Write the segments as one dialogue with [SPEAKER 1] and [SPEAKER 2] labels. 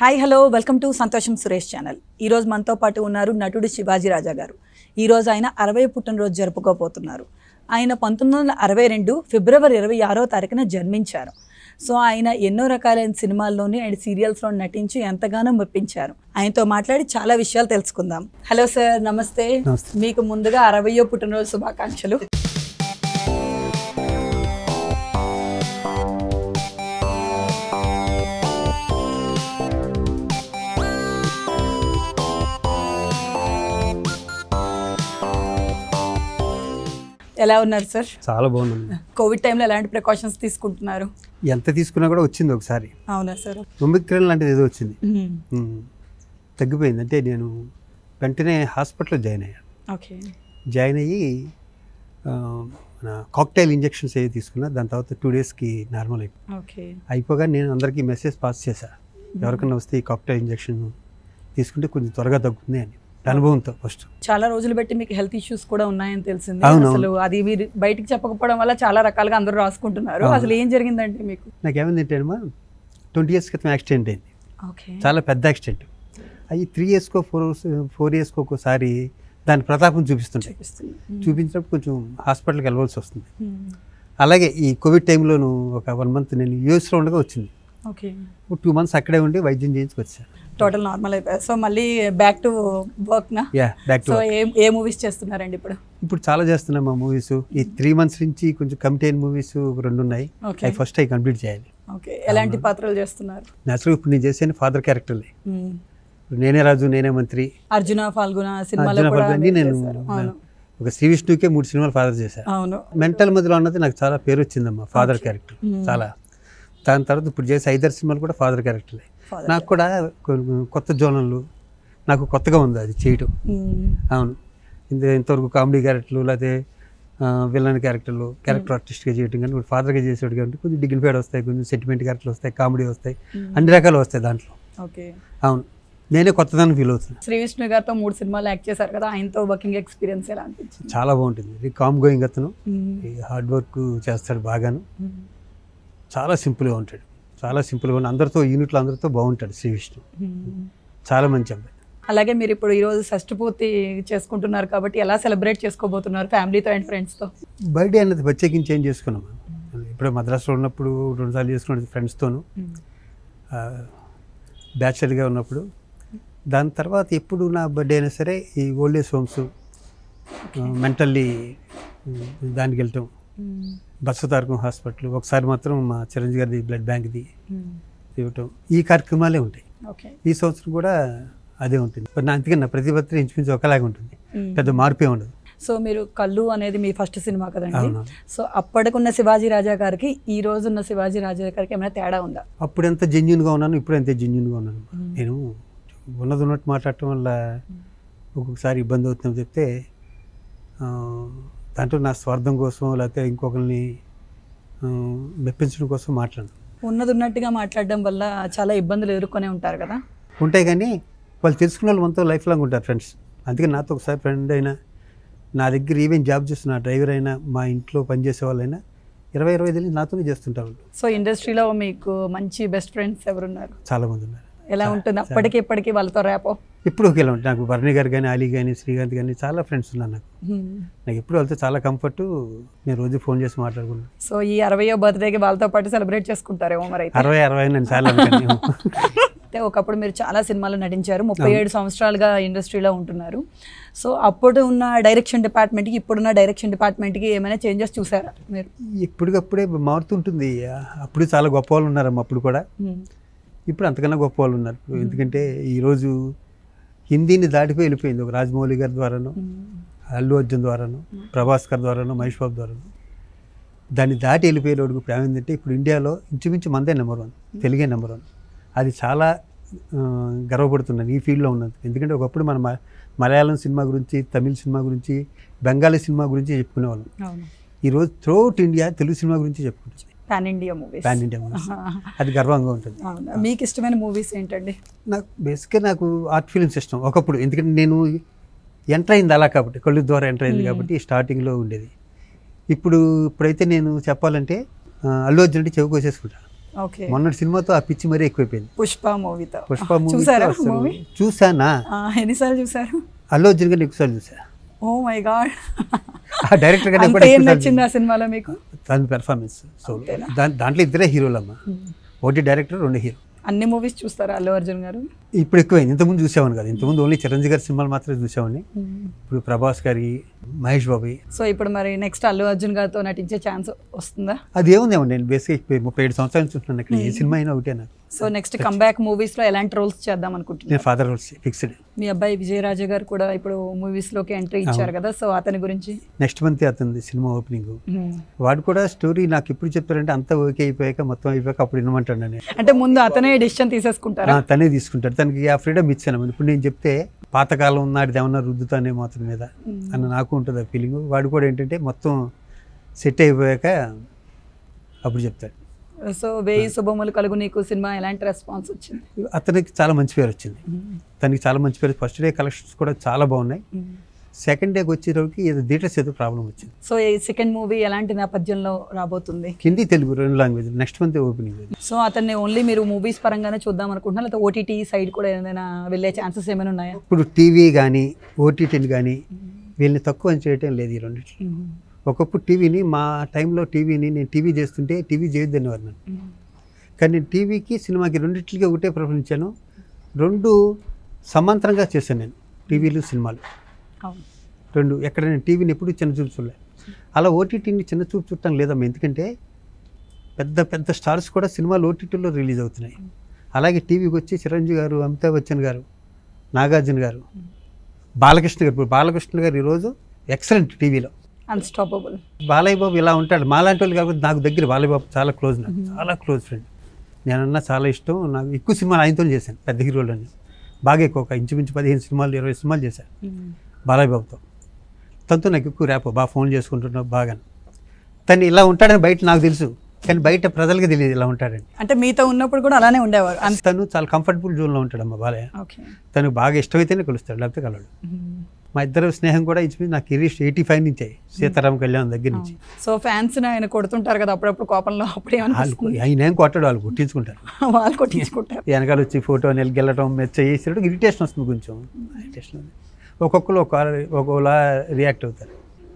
[SPEAKER 1] Hi hello welcome to సంతోషం Suresh channel ఈరోజు మనతో పాటు ఉన్నారు నటుడు శివాజీ రాజా గారు ఈరోజు ఆయన అరవై పుట్టినరోజు జరుపుకోబోతున్నారు ఆయన పంతొమ్మిది వందల అరవై రెండు ఫిబ్రవరి ఇరవై ఆరో తారీఖున జన్మించారు సో ఆయన ఎన్నో రకాలైన సినిమాల్లోని అండ్ సీరియల్స్లో నటించి ఎంతగానో మెప్పించారు ఆయనతో మాట్లాడి చాలా విషయాలు తెలుసుకుందాం హలో సార్ నమస్తే
[SPEAKER 2] నమస్తే.
[SPEAKER 1] మీకు ముందుగా అరవయో పుట్టినరోజు శుభాకాంక్షలు ఎలా ఉన్నారు సార్
[SPEAKER 2] చాలా బాగుంది
[SPEAKER 1] కోవిడ్ టైంలో ఎలాంటి ప్రికాషన్స్ తీసుకుంటున్నారు
[SPEAKER 2] ఎంత తీసుకున్నా కూడా వచ్చింది ఒకసారి
[SPEAKER 1] అవునా సార్
[SPEAKER 2] ఒమిక్రాన్ లాంటిది ఏదో వచ్చింది ఉమ్. తగ్గిపోయింది అంటే నేను వెంటనే హాస్పిటల్లో జాయిన్ అయ్యాను
[SPEAKER 1] ఓకే
[SPEAKER 2] జాయిన్ అయ్యి ఆ, మన కాక్టైల్ ఇంజెక్షన్స్ ఏవి తీసుకున్నా దాని తర్వాత టూ డేస్కి నార్మల్ అయిపోయింది
[SPEAKER 1] ఓకే
[SPEAKER 2] అయిపోగా నేను అందరికీ మెసేజ్ పాస్ చేశా ఎవరికైనా వస్తే ఈ కాక్టైల్ ఇంజెక్షన్ తీసుకుంటే కొంచెం త్వరగా తగ్గుతుంది అని అనుభవంతో ఫస్ట్
[SPEAKER 1] చాలా రోజులు బట్టి మీకు హెల్త్ ఇష్యూస్ కూడా ఉన్నాయని తెలిసింది
[SPEAKER 2] అవును,
[SPEAKER 1] అసలు అది మీరు బయటికి చెప్పకపోవడం వల్ల చాలా రకాలుగా అందరూ రాసుకుంటున్నారు
[SPEAKER 2] అవును.
[SPEAKER 1] అసలు ఏం జరిగిందంటే మీకు
[SPEAKER 2] నాకేమైంది అంటే అమ్మా ట్వంటీ ఇయర్స్ క్రితం యాక్సిడెంట్ అయింది
[SPEAKER 1] ఓకే
[SPEAKER 2] చాలా పెద్ద యాక్సిడెంట్ అవి త్రీ ఇయర్స్కో ఫోర్ ఫోర్ ఇయర్స్కో ఒకసారి దాని ప్రతాపం చూపిస్తుంటాయి
[SPEAKER 1] చూపిస్తుంది
[SPEAKER 2] చూపించినప్పుడు కొంచెం హాస్పిటల్కి వెళ్ళవలసి వస్తుంది
[SPEAKER 1] మ్మ్.
[SPEAKER 2] అలాగే ఈ కోవిడ్ టైంలోను ఒక వన్ మంత్ నేను యూఎస్లో ఉండగా వచ్చింది
[SPEAKER 1] ఓకే
[SPEAKER 2] టూ మంత్స్ అక్కడే ఉండి వైద్యం చేయించుకు వచ్చాను
[SPEAKER 1] టోటల్ నార్మల్ అయిపోయారు సో మళ్ళీ బ్యాక్ టు వర్క్ నా
[SPEAKER 2] యా బ్యాక్ టు
[SPEAKER 1] సో ఏ ఏ మూవీస్ చేస్తున్నారండి ఇప్పుడు
[SPEAKER 2] ఇప్పుడు చాలా చేస్తున్నాం మా మూవీస్ ఈ త్రీ మంత్స్ నుంచి కొంచెం కమిటైన్ మూవీస్ రెండు ఉన్నాయి
[SPEAKER 1] ఓకే
[SPEAKER 2] అవి ఫస్ట్ అవి కంప్లీట్ చేయాలి
[SPEAKER 1] ఓకే ఎలాంటి పాత్రలు చేస్తున్నారు
[SPEAKER 2] నేచురల్ ఇప్పుడు నేను చేసేది ఫాదర్ క్యారెక్టర్లే
[SPEAKER 1] మ్మ్.
[SPEAKER 2] నేనే రాజు నేనే మంత్రి
[SPEAKER 1] అర్జున ఫాల్గుణ సినిమాలో
[SPEAKER 2] అర్జున
[SPEAKER 1] కూడా
[SPEAKER 2] పర్వన్ని
[SPEAKER 1] మీరు
[SPEAKER 2] నేను
[SPEAKER 1] చేశారు. అవును
[SPEAKER 2] ఒక శ్రీ విష్ణుకే మూడు సినిమాలు ఫాదర్ చేశాను
[SPEAKER 1] అవును
[SPEAKER 2] మెంటల్ మధ్యలో అన్నది నాకు చాలా పేరు వచ్చిందమ్మా ఫాదర్ క్యారెక్టర్
[SPEAKER 1] మ్మ్.
[SPEAKER 2] చాలా దాని తర్వాత ఇప్పుడు చేసే ఐదర్ సినిమాలు కూడా ఫాదర్ క్యారెక్టర్లే
[SPEAKER 1] Father
[SPEAKER 2] నాకు కూడా కొన్ని కొత్త జోనర్లు నాకు కొత్తగా ఉంది అది చేయటం
[SPEAKER 1] మ్మ్.
[SPEAKER 2] అవును ఇంత ఇంతవరకు కామెడీ క్యారెక్టర్లు లేకపోతే విలన్ క్యారెక్టర్లు క్యారెక్టర్ ఆర్టిస్ట్గా చేయటం కానీ ఇప్పుడు ఫాదర్గా చేసేవాడు కాబట్టి కొంచెం డిగ్నిఫైడ్ వస్తాయి కొంచెం సెంటిమెంట్ క్యారెక్టర్లు వస్తాయి కామెడీ వస్తాయి అన్ని రకాలు వస్తాయి దాంట్లో
[SPEAKER 1] ఓకే
[SPEAKER 2] అవును నేనే కొత్తదాన్ని ఫీల్ అవుతున్నా
[SPEAKER 1] శ్రీ విష్ణు గారితో మూడు సినిమాలు యాక్ట్ చేశారు కదా ఆయనతో వర్కింగ్ ఎక్స్పీరియన్స్ ఎలా అనిపించింది
[SPEAKER 2] చాలా బాగుంటుంది ఇది కామ్ గోయింగ్ అతను
[SPEAKER 1] మ్మ్.
[SPEAKER 2] ఈ హార్డ్ వర్క్ చేస్తాడు బాగాను
[SPEAKER 1] మ్మ్.
[SPEAKER 2] చాలా సింపుల్గా ఉంటాడు చాలా సింపుల్గా ఉంటాడు అందరితో యూనిట్లో అందరితో బాగుంటాడు శ్రీ విష్ణు
[SPEAKER 1] మ్మ్.
[SPEAKER 2] చాలా మంచి అబ్బాయి
[SPEAKER 1] అలాగే మీరు ఇప్పుడు ఈరోజు షష్టి పూర్తి చేసుకుంటున్నారు కాబట్టి ఎలా సెలబ్రేట్ చేసుకోబోతున్నారు ఫ్యామిలీతో అండ్ ఫ్రెండ్స్తో
[SPEAKER 2] బర్త్డే అనేది ప్రత్యేకించి ఏం చేసుకున్నాం ఇప్పుడే మద్రాసులో ఉన్నప్పుడు రెండుసార్లు చేసుకున్నది ఫ్రెండ్స్తోను బ్యాచులర్గా ఉన్నప్పుడు దాని తర్వాత ఎప్పుడు నా బర్త్డే అయినా సరే ఈ ఓల్డ్ ఏజ్ హోమ్స్ మెంటల్లీ దానికి వెళ్ళటం బస్వతారకం హాస్పిటల్ ఒకసారి మాత్రం మా చిరంజీవి గారిది బ్లడ్ బ్యాంక్ది ఇవ్వటం ఈ కార్యక్రమాలే ఉంటాయి
[SPEAKER 1] ఓకే
[SPEAKER 2] ఈ సంవత్సరం కూడా అదే ఉంటుంది మరి నా అందుకని నా ప్రతిపత్తి ఇంచుమించు ఒకలాగా ఉంటుంది పెద్ద మార్పే ఉండదు
[SPEAKER 1] సో మీరు కళ్ళు అనేది మీ ఫస్ట్ సినిమా కదండి
[SPEAKER 2] అవును.
[SPEAKER 1] సో అప్పటికున్న శివాజీ రాజా గారికి ఈ రోజున్న శివాజీ రాజా గారికి ఏమైనా తేడా ఉందా
[SPEAKER 2] అప్పుడు ఎంత జెన్యున్గా ఉన్నాను ఇప్పుడు ఎంత జెన్యున్గా ఉన్నాను నేను ఉన్నది ఉన్నట్టు మాట్లాడటం వల్ల ఒక్కొక్కసారి ఇబ్బంది అవుతుందని చెప్తే ఆ, దాంట్లో నా స్వార్థం కోసం లేకపోతే ఇంకొకరిని ఆ, మెప్పించడం కోసం మాట్లాడను
[SPEAKER 1] ఉన్నది ఉన్నట్టుగా మాట్లాడడం వల్ల చాలా ఇబ్బందులు ఎదుర్కొనే ఉంటారు కదా
[SPEAKER 2] ఉంటాయి కానీ వాళ్ళు తెలుసుకున్న వాళ్ళు మనతో లైఫ్ లాంగ్ ఉంటారు ఫ్రెండ్స్ అందుకే నాతో ఒకసారి ఫ్రెండ్ అయినా నా దగ్గర ఈవెన్ జాబ్ చేస్తున్న డ్రైవర్ అయినా మా ఇంట్లో పనిచేసే వాళ్ళైనా ఇరవై ఇరవై ఐదు నుంచి నాతోనే చేస్తుంటారు వాళ్ళు
[SPEAKER 1] సో ఇండస్ట్రీలో మీకు మంచి బెస్ట్ ఫ్రెండ్స్ ఎవరున్నారు
[SPEAKER 2] చాలామంది ఉన్నారు
[SPEAKER 1] ఎలా ఉంటుంది అప్పటికి ఇప్పటికి వాళ్ళతో రేపో
[SPEAKER 2] ఎప్పుడు ఒకేలా ఉంటుంది నాకు భరణి గారు కానీ అలీ కానీ శ్రీకాంత్ కానీ చాలా ఫ్రెండ్స్ ఉన్నారు నాకు నాకు ఎప్పుడు వాళ్ళతో చాలా కంఫర్ట్ నేను రోజు ఫోన్ చేసి మాట్లాడుకున్నాను
[SPEAKER 1] సో ఈ అరవయో బర్త్డేకి వాళ్ళతో పాటు సెలబ్రేట్ చేసుకుంటారేమో మరి అయితే
[SPEAKER 2] అరవై అరవై నేను చాలా అనుకున్నాను.
[SPEAKER 1] అయితే ఒకప్పుడు మీరు చాలా సినిమాలు నటించారు ముప్పై ఏడు సంవత్సరాలుగా ఇండస్ట్రీలో ఉంటున్నారు సో అప్పుడు ఉన్న డైరెక్షన్ డిపార్ట్మెంట్కి ఇప్పుడున్న డైరెక్షన్ డిపార్ట్మెంట్కి ఏమైనా చేంజెస్ చూసారా మీరు
[SPEAKER 2] ఎప్పటికప్పుడే మారుతుంటుంది అప్పుడు చాలా గొప్ప వాళ్ళు ఉన్నారమ్మ అప్పుడు కూడా ఇప్పుడు అంతకన్నా గొప్ప వాళ్ళు ఉన్నారు ఎందుకంటే ఈరోజు హిందీని దాటిపోయి వెళ్ళిపోయింది ఒక రాజమౌళి గారి ద్వారాను అల్లు అర్జున్ ద్వారాను ప్రభాస్ గారి ద్వారాను మహేష్ బాబు ద్వారాను దాన్ని దాటి వెళ్ళిపోయేటోడుకు ప్రేమ ఏంటంటే ఇప్పుడు ఇండియాలో ఇంచుమించు మందే నెంబర్ వన్ తెలుగే నెంబర్ వన్ అది చాలా ఆ, గర్వపడుతున్నాను ఈ ఫీల్డ్లో ఉన్నది ఎందుకంటే ఒకప్పుడు మన మ- మలయాళం సినిమా గురించి తమిళ సినిమా గురించి బెంగాలీ సినిమా గురించి చెప్పుకునేవాళ్ళం
[SPEAKER 1] అవును
[SPEAKER 2] ఈరోజు త్రూఅవుట్ ఇండియా తెలుగు సినిమా గురించి చెప్పుకుంటుంది
[SPEAKER 1] pan India movies
[SPEAKER 2] pan India movies అది గర్వంగా ఉంటుంది
[SPEAKER 1] అవును మీకు ఇష్టమైన మూవీస్ ఏంటండి
[SPEAKER 2] నాకు బేసిక్గా నాకు ఆర్ట్ ఫిలిమ్స్ ఇష్టం ఒకప్పుడు ఎందుకంటే నేను ఎంటర్ అయింది అలా కాబట్టి కళ్ళు ద్వారా ఎంటర్ అయింది కాబట్టి స్టార్టింగ్లో ఉండేది ఇప్పుడు ఇప్పుడైతే నేను చెప్పాలంటే ఆ, అల్లు అర్జున్ అంటే చెవి కోసేసుకుంటా
[SPEAKER 1] ఓకే
[SPEAKER 2] మొన్నటి సినిమాతో ఆ పిచ్చి మరీ ఎక్కువైపోయింది
[SPEAKER 1] పుష్ప మూవీతో
[SPEAKER 2] పుష్ప మూవీ
[SPEAKER 1] చూసారా మూవీ
[SPEAKER 2] చూసానా
[SPEAKER 1] ఎన్నిసార్లు చూసారు
[SPEAKER 2] అల్లు అర్జున్ గారిని ఎక్కువసార్లు చూసా
[SPEAKER 1] ఓ మై గాడ్
[SPEAKER 2] ఆ డైరెక్టర్ గారిని
[SPEAKER 1] అంత
[SPEAKER 2] కూడా
[SPEAKER 1] ఏం
[SPEAKER 2] ఎక్కువసార్లు
[SPEAKER 1] నచ్చింది ఆ సినిమాలో మీకు
[SPEAKER 2] తన పెర్ఫార్మెన్స్ సో దా- దాంట్లో ఇద్దరే హీరోలమ్మ ఒకటి డైరెక్టర్ రెండు హీరో
[SPEAKER 1] అన్ని మూవీస్ చూస్తారా అల్లు అర్జున్ గారు
[SPEAKER 2] ఇప్పుడు ఎక్కువైంది ఇంతకుముందు చూసేవాను కదా ఇంతకుముందు ఓన్లీ చిరంజీవి గారి సినిమాలు మాత్రమే చూసేవాడిని ఇప్పుడు ప్రభాస్ గారి మహేష్ బాబు
[SPEAKER 1] సో ఇప్పుడు మరి నెక్స్ట్ అల్లు అర్జున్ గారితో నటించే ఛాన్స్ వస్తుందా
[SPEAKER 2] అది ఏముందేమో నేను బేసిక్ ముప్పై ఏడు సంవత్సరాల నుంచి చూస్తున్నాను ఇక్కడ ఏ సినిమా అయినా ఒకటే నాకు
[SPEAKER 1] సో నెక్స్ట్ కంబ్యాక్ మూవీస్ లో ఎలాంటి రోల్స్ చేద్దాం అనుకుంటున్నారు
[SPEAKER 2] నేను ఫాదర్ రోల్స్ ఫిక్స్డ్
[SPEAKER 1] మీ అబ్బాయి విజయరాజ గారు కూడా ఇప్పుడు మూవీస్ లోకి ఎంట్రీ ఇచ్చారు కదా సో అతని గురించి
[SPEAKER 2] నెక్స్ట్ మంత్ అతనిది సినిమా ఓపెనింగ్ వాడు కూడా స్టోరీ నాకు ఎప్పుడు చెప్తారంటే అంతా ఓకే అయిపోయాక మొత్తం అయిపోయాక అప్పుడు వినమంటాను నేను
[SPEAKER 1] అంటే ముందు అతనే డిసిషన్ తీసేసుకుంటారా
[SPEAKER 2] ఆ, తనే తీసుకుంటాడు తనకి ఆ ఫ్రీడమ్ ఇచ్చాను ఇప్పుడు నేను చెప్తే పాతకాలం నాటిది ఏమన్నా రుద్దుతానేమో అతని మీద అన్న నాకు ఉంటుంది ఆ ఫీలింగ్ వాడు కూడా ఏంటంటే మొత్తం సెట్ అయిపోయాక అప్పుడు చెప్తాడు
[SPEAKER 1] సో వేయి శుభములు కలుగు నీకు సినిమా ఎలాంటి రెస్పాన్స్ వచ్చింది
[SPEAKER 2] అతనికి చాలా మంచి పేరు వచ్చింది తనకి చాలా మంచి పేరు ఫస్ట్ డే కలెక్షన్స్ కూడా చాలా బాగున్నాయి సెకండ్ డేకి వచ్చేటప్పటికి ఏదో థియేటర్స్ ఏదో ప్రాబ్లం వచ్చింది
[SPEAKER 1] సో ఈ సెకండ్ మూవీ ఎలాంటి నేపథ్యంలో రాబోతుంది
[SPEAKER 2] హిందీ తెలుగు రెండు లాంగ్వేజ్ నెక్స్ట్ మంత్ ఓపెనింగ్ అది
[SPEAKER 1] సో అతన్ని ఓన్లీ మీరు మూవీస్ పరంగానే చూద్దాం అనుకుంటున్నా లేకపోతే ఓటీటీ సైడ్ కూడా ఏదైనా వెళ్ళే ఛాన్సెస్ ఏమైనా ఉన్నాయా
[SPEAKER 2] ఇప్పుడు టీవీ కానీ ఓటీటీని కానీ వీళ్ళని తక్కువ అని చేయటం లేదు ఈ రెండింటి ఒకప్పుడు టీవీని మా టైంలో టీవీని నేను టీవీ చేస్తుంటే టీవీ చేయొద్దని నన్ను కానీ నేను టీవీకి సినిమాకి రెండింటికి ఒకటే ప్రపంచాను రెండు సమాంతరంగా చేశాను నేను టీవీలు సినిమాలు
[SPEAKER 1] అవును
[SPEAKER 2] రెండు ఎక్కడ నేను టీవీని ఎప్పుడు చిన్న చూపు చూడలే అలా ఓటీటీని చిన్న చూపు చూడటం లేదమ్మా ఎందుకంటే పెద్ద పెద్ద స్టార్స్ కూడా సినిమాలు ఓటీటీలో రిలీజ్ అవుతున్నాయి అలాగే టీవీకి వచ్చి చిరంజీవి గారు అమితాబ్ బచ్చన్ గారు నాగార్జున గారు బాలకృష్ణ గారు ఇప్పుడు బాలకృష్ణ గారు ఈరోజు ఎక్సలెంట్ టీవీలో
[SPEAKER 1] అన్స్టాపబుల్
[SPEAKER 2] బాలయ్య బాబు ఇలా ఉంటాడు మాలాంటి వాళ్ళు కాకపోతే నాకు దగ్గర బాలయ్య బాబు చాలా క్లోజ్ నాకు చాలా క్లోజ్ ఫ్రెండ్ నేనన్నా చాలా ఇష్టం నాకు ఎక్కువ సినిమాలు ఆయనతో చేశాను పెద్ద హీరోలని బాగా ఎక్కువ ఒక ఇంచుమించు పదిహేను సినిమాలు ఇరవై సినిమాలు చేశాను బాలయ్య బాబుతో తనతో నాకు ఎక్కువ రేపు బాగా ఫోన్ చేసుకుంటున్నావు బాగా తను ఇలా ఉంటాడని బయట నాకు తెలుసు కానీ బయట ప్రజలకి తెలియదు ఇలా ఉంటాడని
[SPEAKER 1] అంటే మీతో ఉన్నప్పుడు కూడా అలానే ఉండేవారు
[SPEAKER 2] తను చాలా కంఫర్టబుల్ జోన్లో ఉంటాడమ్మా బాలయ్య
[SPEAKER 1] ఓకే
[SPEAKER 2] తనకు బాగా ఇష్టమైతేనే కలుస్తాడు లేకపోతే కలవాడు మా ఇద్దరు స్నేహం కూడా ఇంచుమించు నాకు కెరీర్ ఎయిటీ ఫైవ్ నుంచే సీతారాం కళ్యాణ్ దగ్గర నుంచి
[SPEAKER 1] సో ఫ్యాన్స్ ఆయన కొడుతుంటారు కదా అప్పుడప్పుడు కోపంలో అప్పుడు
[SPEAKER 2] వాళ్ళు
[SPEAKER 1] ఏమనిపిస్తుంది
[SPEAKER 2] ఆయన ఏం కొట్టాడు వాళ్ళు కొట్టించుకుంటారు
[SPEAKER 1] వాళ్ళు కొట్టించుకుంటారు
[SPEAKER 2] వెనకాల వచ్చి ఫోటో గెలటం మెచ్చ చేసేటప్పుడు ఇరిటేషన్ వస్తుంది కొంచెం ఇరిటేషన్ ఉంది. ఒక్కొక్కరు ఒక ఒకలా రియాక్ట్ అవుతారు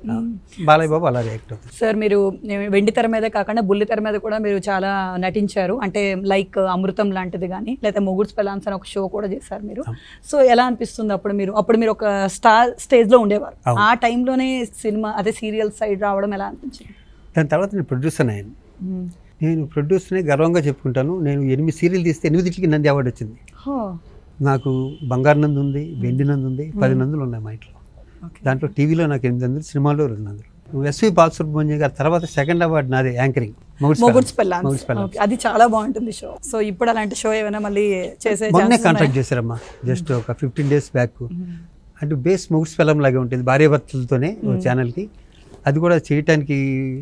[SPEAKER 2] బాలయ్య బాబు అలా రియాక్ట్ అవుతారు
[SPEAKER 1] సార్ మీరు వెండి తెర మీదే కాకుండా బుల్లి తెర మీద కూడా మీరు చాలా నటించారు అంటే లైక్ అమృతం లాంటిది కానీ లేదా మొగుడ్స్ పెలాన్స్ అని ఒక షో కూడా చేశారు మీరు సో ఎలా అనిపిస్తుంది అప్పుడు మీరు అప్పుడు మీరు ఒక స్టార్ స్టేజ్ లో ఉండేవారు
[SPEAKER 2] అవును.
[SPEAKER 1] ఆ టైంలోనే సినిమా అదే సీరియల్ సైడ్ రావడం ఎలా అనిపించింది
[SPEAKER 2] దాని తర్వాత నేను ప్రొడ్యూసర్ అయ్యాను నేను ప్రొడ్యూసర్ని గర్వంగా చెప్పుకుంటాను నేను ఎనిమిది సీరియల్ తీస్తే ఎనిమిదింటికి నంది అవార్డు వచ్చింది
[SPEAKER 1] హో,
[SPEAKER 2] నాకు బంగారు నంది ఉంది వెండి నంది ఉంది పది నందులు ఉన్నాయి మా ఇంట్లో
[SPEAKER 1] ఓకే.
[SPEAKER 2] దాంట్లో టీవీలో నాకు ఎనిమిది నందులు సినిమాలో రెండు నందులు ఎస్వి బాలసుబ్రహ్మణ్యం గారి తర్వాత సెకండ్ అవార్డు నాదే యాంకరింగ్
[SPEAKER 1] మొగుడ్స్ పెళ్ళాన్స్
[SPEAKER 2] మొగుడ్స్ పెళ్ళాన్స్.
[SPEAKER 1] ఓకే, అది చాలా బాగుంటుంది షో సో ఇప్పుడు అలాంటి షో ఏమైనా మళ్ళీ చేసే
[SPEAKER 2] మొన్నే
[SPEAKER 1] chances
[SPEAKER 2] కాంటాక్ట్
[SPEAKER 1] ఉన్నాయా?
[SPEAKER 2] చేశారమ్మా జస్ట్ ఒక ఫిఫ్టీన్ డేస్ బ్యాక్ అంటే బేస్ ముగ్స్ ఫిలం లాగే ఉంటుంది భార్యాభర్తలతోనే ఓ ఛానల్కి అది కూడా చేయటానికి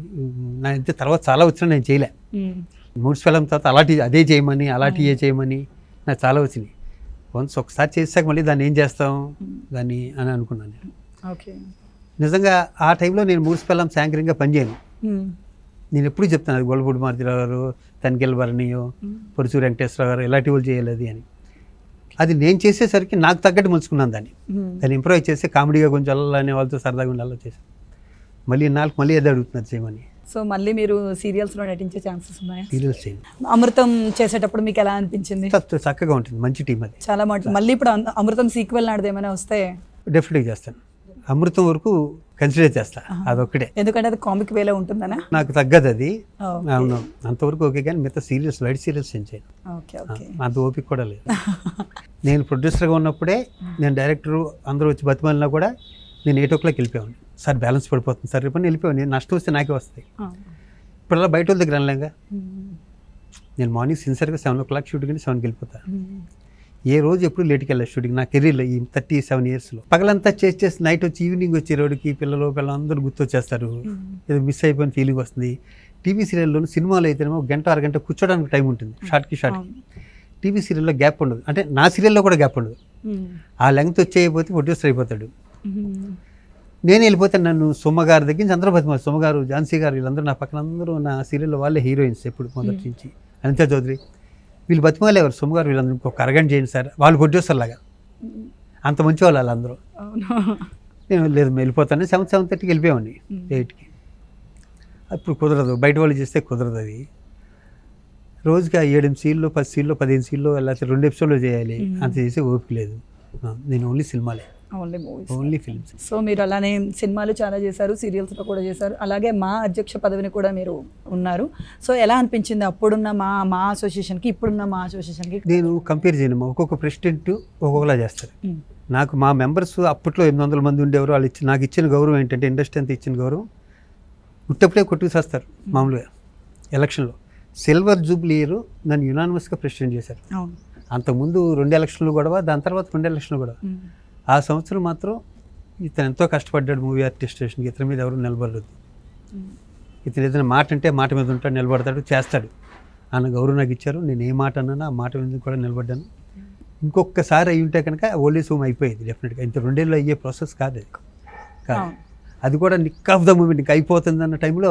[SPEAKER 2] నా ఇంత తర్వాత చాలా వచ్చినా నేను చేయలే
[SPEAKER 1] మ్మ్.
[SPEAKER 2] మూడ్స్ ఫిలం తర్వాత అలాంటి అదే చేయమని అలాంటి ఏ చేయమని నాకు చాలా వచ్చినాయి వన్స్ ఒకసారి చేసాక మళ్ళీ దాన్ని ఏం చేస్తాం దాన్ని అని అనుకున్నాను నేను
[SPEAKER 1] ఓకే
[SPEAKER 2] నిజంగా ఆ టైంలో నేను మూడ్స్ ఫిలం యాంకరింగ్గా పనిచేయను
[SPEAKER 1] మ్మ్.
[SPEAKER 2] నేను ఎప్పుడు చెప్తాను అది గోల్పూడి మారుతిరావు గారు తనికెల్ భరణియో పొరుచూరు వెంకటేశ్వర గారు ఇలాంటి వాళ్ళు చేయాలి అది అని అది నేను చేసేసరికి నాకు తగ్గట్టు మలుచుకున్నాను దాన్ని
[SPEAKER 1] మ్మ్.
[SPEAKER 2] దాన్ని ఇంప్రూవ్ చేసి కామెడీగా కొంచెం అల్లానే వాళ్ళతో సరదాగా ఉండాలో చేశాను మళ్ళీ నాలుగు మళ్ళీ ఏదో అడుగుతున్నారు చేయమని
[SPEAKER 1] సో మళ్ళీ మీరు సీరియల్స్ లో నటించే ఛాన్సెస్ ఉన్నాయా
[SPEAKER 2] సీరియల్స్ చేయండి
[SPEAKER 1] అమృతం చేసేటప్పుడు మీకు ఎలా అనిపించింది
[SPEAKER 2] చక్క- చక్కగా ఉంటుంది మంచి టీం అది
[SPEAKER 1] చాలా మాట మళ్ళీ ఇప్పుడు అం- అమృతం సీక్వెల్ నాటిది ఏమైనా వస్తే
[SPEAKER 2] డెఫినెట్గా చేస్తాను అమృతం వరకు కన్సిడర్ చేస్తా అదొక్కటే
[SPEAKER 1] ఎందుకంటే అది కామిక్ వేలో ఉంటుందనా
[SPEAKER 2] నాకు తగ్గదు అది
[SPEAKER 1] ఓకే.
[SPEAKER 2] అవును అంతవరకు ఓకే కానీ మిగతా సీరియల్స్ వైట్ సీరియల్స్ ఏం చేయను
[SPEAKER 1] ఓకే ఓకే
[SPEAKER 2] అంత ఓపిక కూడా లేదు నేను ప్రొడ్యూసర్గా ఉన్నప్పుడే నేను డైరెక్టర్ అందరూ వచ్చి బతిమాలినా కూడా నేను ఎయిట్ ఓ క్లాక్ వెళ్ళిపోయాను సార్ బ్యాలెన్స్ పడిపోతుంది సార్ రేపు వెళ్ళిపోయాను నేను నష్టం వస్తే నాకే వస్తాయి
[SPEAKER 1] ఆ.
[SPEAKER 2] ఇప్పుడు అలా బయట వాళ్ళ దగ్గర అనలేగా
[SPEAKER 1] మ్మ్.
[SPEAKER 2] నేను మార్నింగ్ సిన్సియర్గా సెవెన్ ఓ క్లాక్ షూటింగ్ సెవెన్కి వెళ్ళిపోతాను
[SPEAKER 1] మ్మ్.
[SPEAKER 2] ఏ రోజు ఎప్పుడు లేట్కి వెళ్ళాను షూటింగ్ నా కెరీర్లో ఈ థర్టీ సెవెన్ ఇయర్స్లో పగలంతా చేసి చేసి నైట్ వచ్చి ఈవినింగ్ వచ్చి రోడ్డుకి పిల్లలు పిల్లలు అందరూ గుర్తొచ్చేస్తారు ఏదో మిస్ అయిపోయిన ఫీలింగ్ వస్తుంది టీవీ సీరియల్లో సినిమాలో అయితేనేమో ఒక గంట అరగంట కూర్చోడానికి టైం ఉంటుంది షార్ట్కి షార్ట్కి టీవీ సీరియల్లో గ్యాప్ ఉండదు అంటే నా సీరియల్లో కూడా గ్యాప్ ఉండదు
[SPEAKER 1] మ్మ్.
[SPEAKER 2] ఆ లెంగ్త్ వచ్చేయకపోతే ప్రొడ్యూసర్ అయిపోతాడు
[SPEAKER 1] మ్మ్.
[SPEAKER 2] నేను వెళ్ళిపోతే నన్ను సుమ్మగారి దగ్గర నుంచి అందరూ బతిమారు సుమ్మగారు ఝాన్సీ గారు వీళ్ళందరూ నా పక్కన అందరూ నా సీరియల్లో వాళ్ళే హీరోయిన్స్ ఎప్పుడు మొదటి నుంచి అనిత చౌదరి వీళ్ళు బతిమాలేవారు సొమ్ము గారు వీళ్ళందరూ ఒక అరగంట చేయండి సార్ వాళ్ళు ప్రొడ్యూసర్ లాగా అంత మంచి వాళ్ళు వాళ్ళందరూ
[SPEAKER 1] అవును
[SPEAKER 2] నేను లేదు మేము వెళ్ళిపోతాను సెవెన్ సెవెన్ థర్టీకి వెళ్ళిపోయామండి ఎయిట్కి అప్పుడు కుదరదు బయట వాళ్ళు చేస్తే కుదరదు అది రోజుకి ఆ ఏడు సీల్లో పది సీల్లో పదిహేను సీల్లో లేకపోతే రెండు ఎపిసోడ్లు చేయాలి
[SPEAKER 1] మ్మ్.
[SPEAKER 2] అంత చేసే ఓపిక లేదు ఆ, నేను ఓన్లీ సినిమాలే
[SPEAKER 1] only movies
[SPEAKER 2] only films
[SPEAKER 1] so మీరు అలానే సినిమాలు చాలా చేశారు సీరియల్స్లో కూడా చేశారు అలాగే మా అధ్యక్ష పదవిని కూడా మీరు ఉన్నారు సో ఎలా అనిపించింది అప్పుడున్న మా మా అసోసియేషన్కి ఇప్పుడున్న మా అసోసియేషన్కి
[SPEAKER 2] నేను కంపేర్ చేయను ఒక్కొక్క ప్రెసిడెంట్ ఒక్కొక్కలా చేస్తారు నాకు మా మెంబర్స్ అప్పట్లో ఎనిమిది వందల మంది ఉండేవారు వాళ్ళు ఇచ్చి నాకు ఇచ్చిన గౌరవం ఏంటంటే ఇండస్ట్రీ అంతా ఇచ్చిన గౌరవం ఉట్టప్పుడే కొట్టుకు చేస్తారు మామూలుగా ఎలక్షన్లో సిల్వర్ జూబ్లీ ఇయర్ నన్ను యునానిమస్గా ప్రెసిడెంట్ చేశారు
[SPEAKER 1] అవును
[SPEAKER 2] అంతకుముందు రెండు ఎలక్షన్లు గొడవ దాని తర్వాత రెండు ఎలక్షన్లు గొడవ
[SPEAKER 1] ఉమ్.
[SPEAKER 2] ఆ సంవత్సరం మాత్రం ఇతను ఎంతో కష్టపడ్డాడు మూవీ ఆర్టిస్ట్ స్టేషన్కి ఇతని మీద ఎవరు నిలబడలేదు
[SPEAKER 1] ఉమ్.
[SPEAKER 2] ఇతను ఏదైనా మాట అంటే మాట మీద ఉంటాడు నిలబడతాడు చేస్తాడు అన్న గౌరవం నాకు ఇచ్చారు నేను ఏ మాట అన్నానో ఆ మాట మీద కూడా నిలబడ్డాను ఇంకొకసారి అయి ఉంటే కనుక ఓల్డ్ ఏజ్ హోమ్ అయిపోయేది డెఫినెట్గా ఇంత రెండేళ్ళు అయ్యే ప్రాసెస్ కాదు అది కాదు
[SPEAKER 1] అవును.
[SPEAKER 2] అది కూడా నిక్ ఆఫ్ ద మూమెంట్ ఇంకా అయిపోతుంది అన్న టైంలో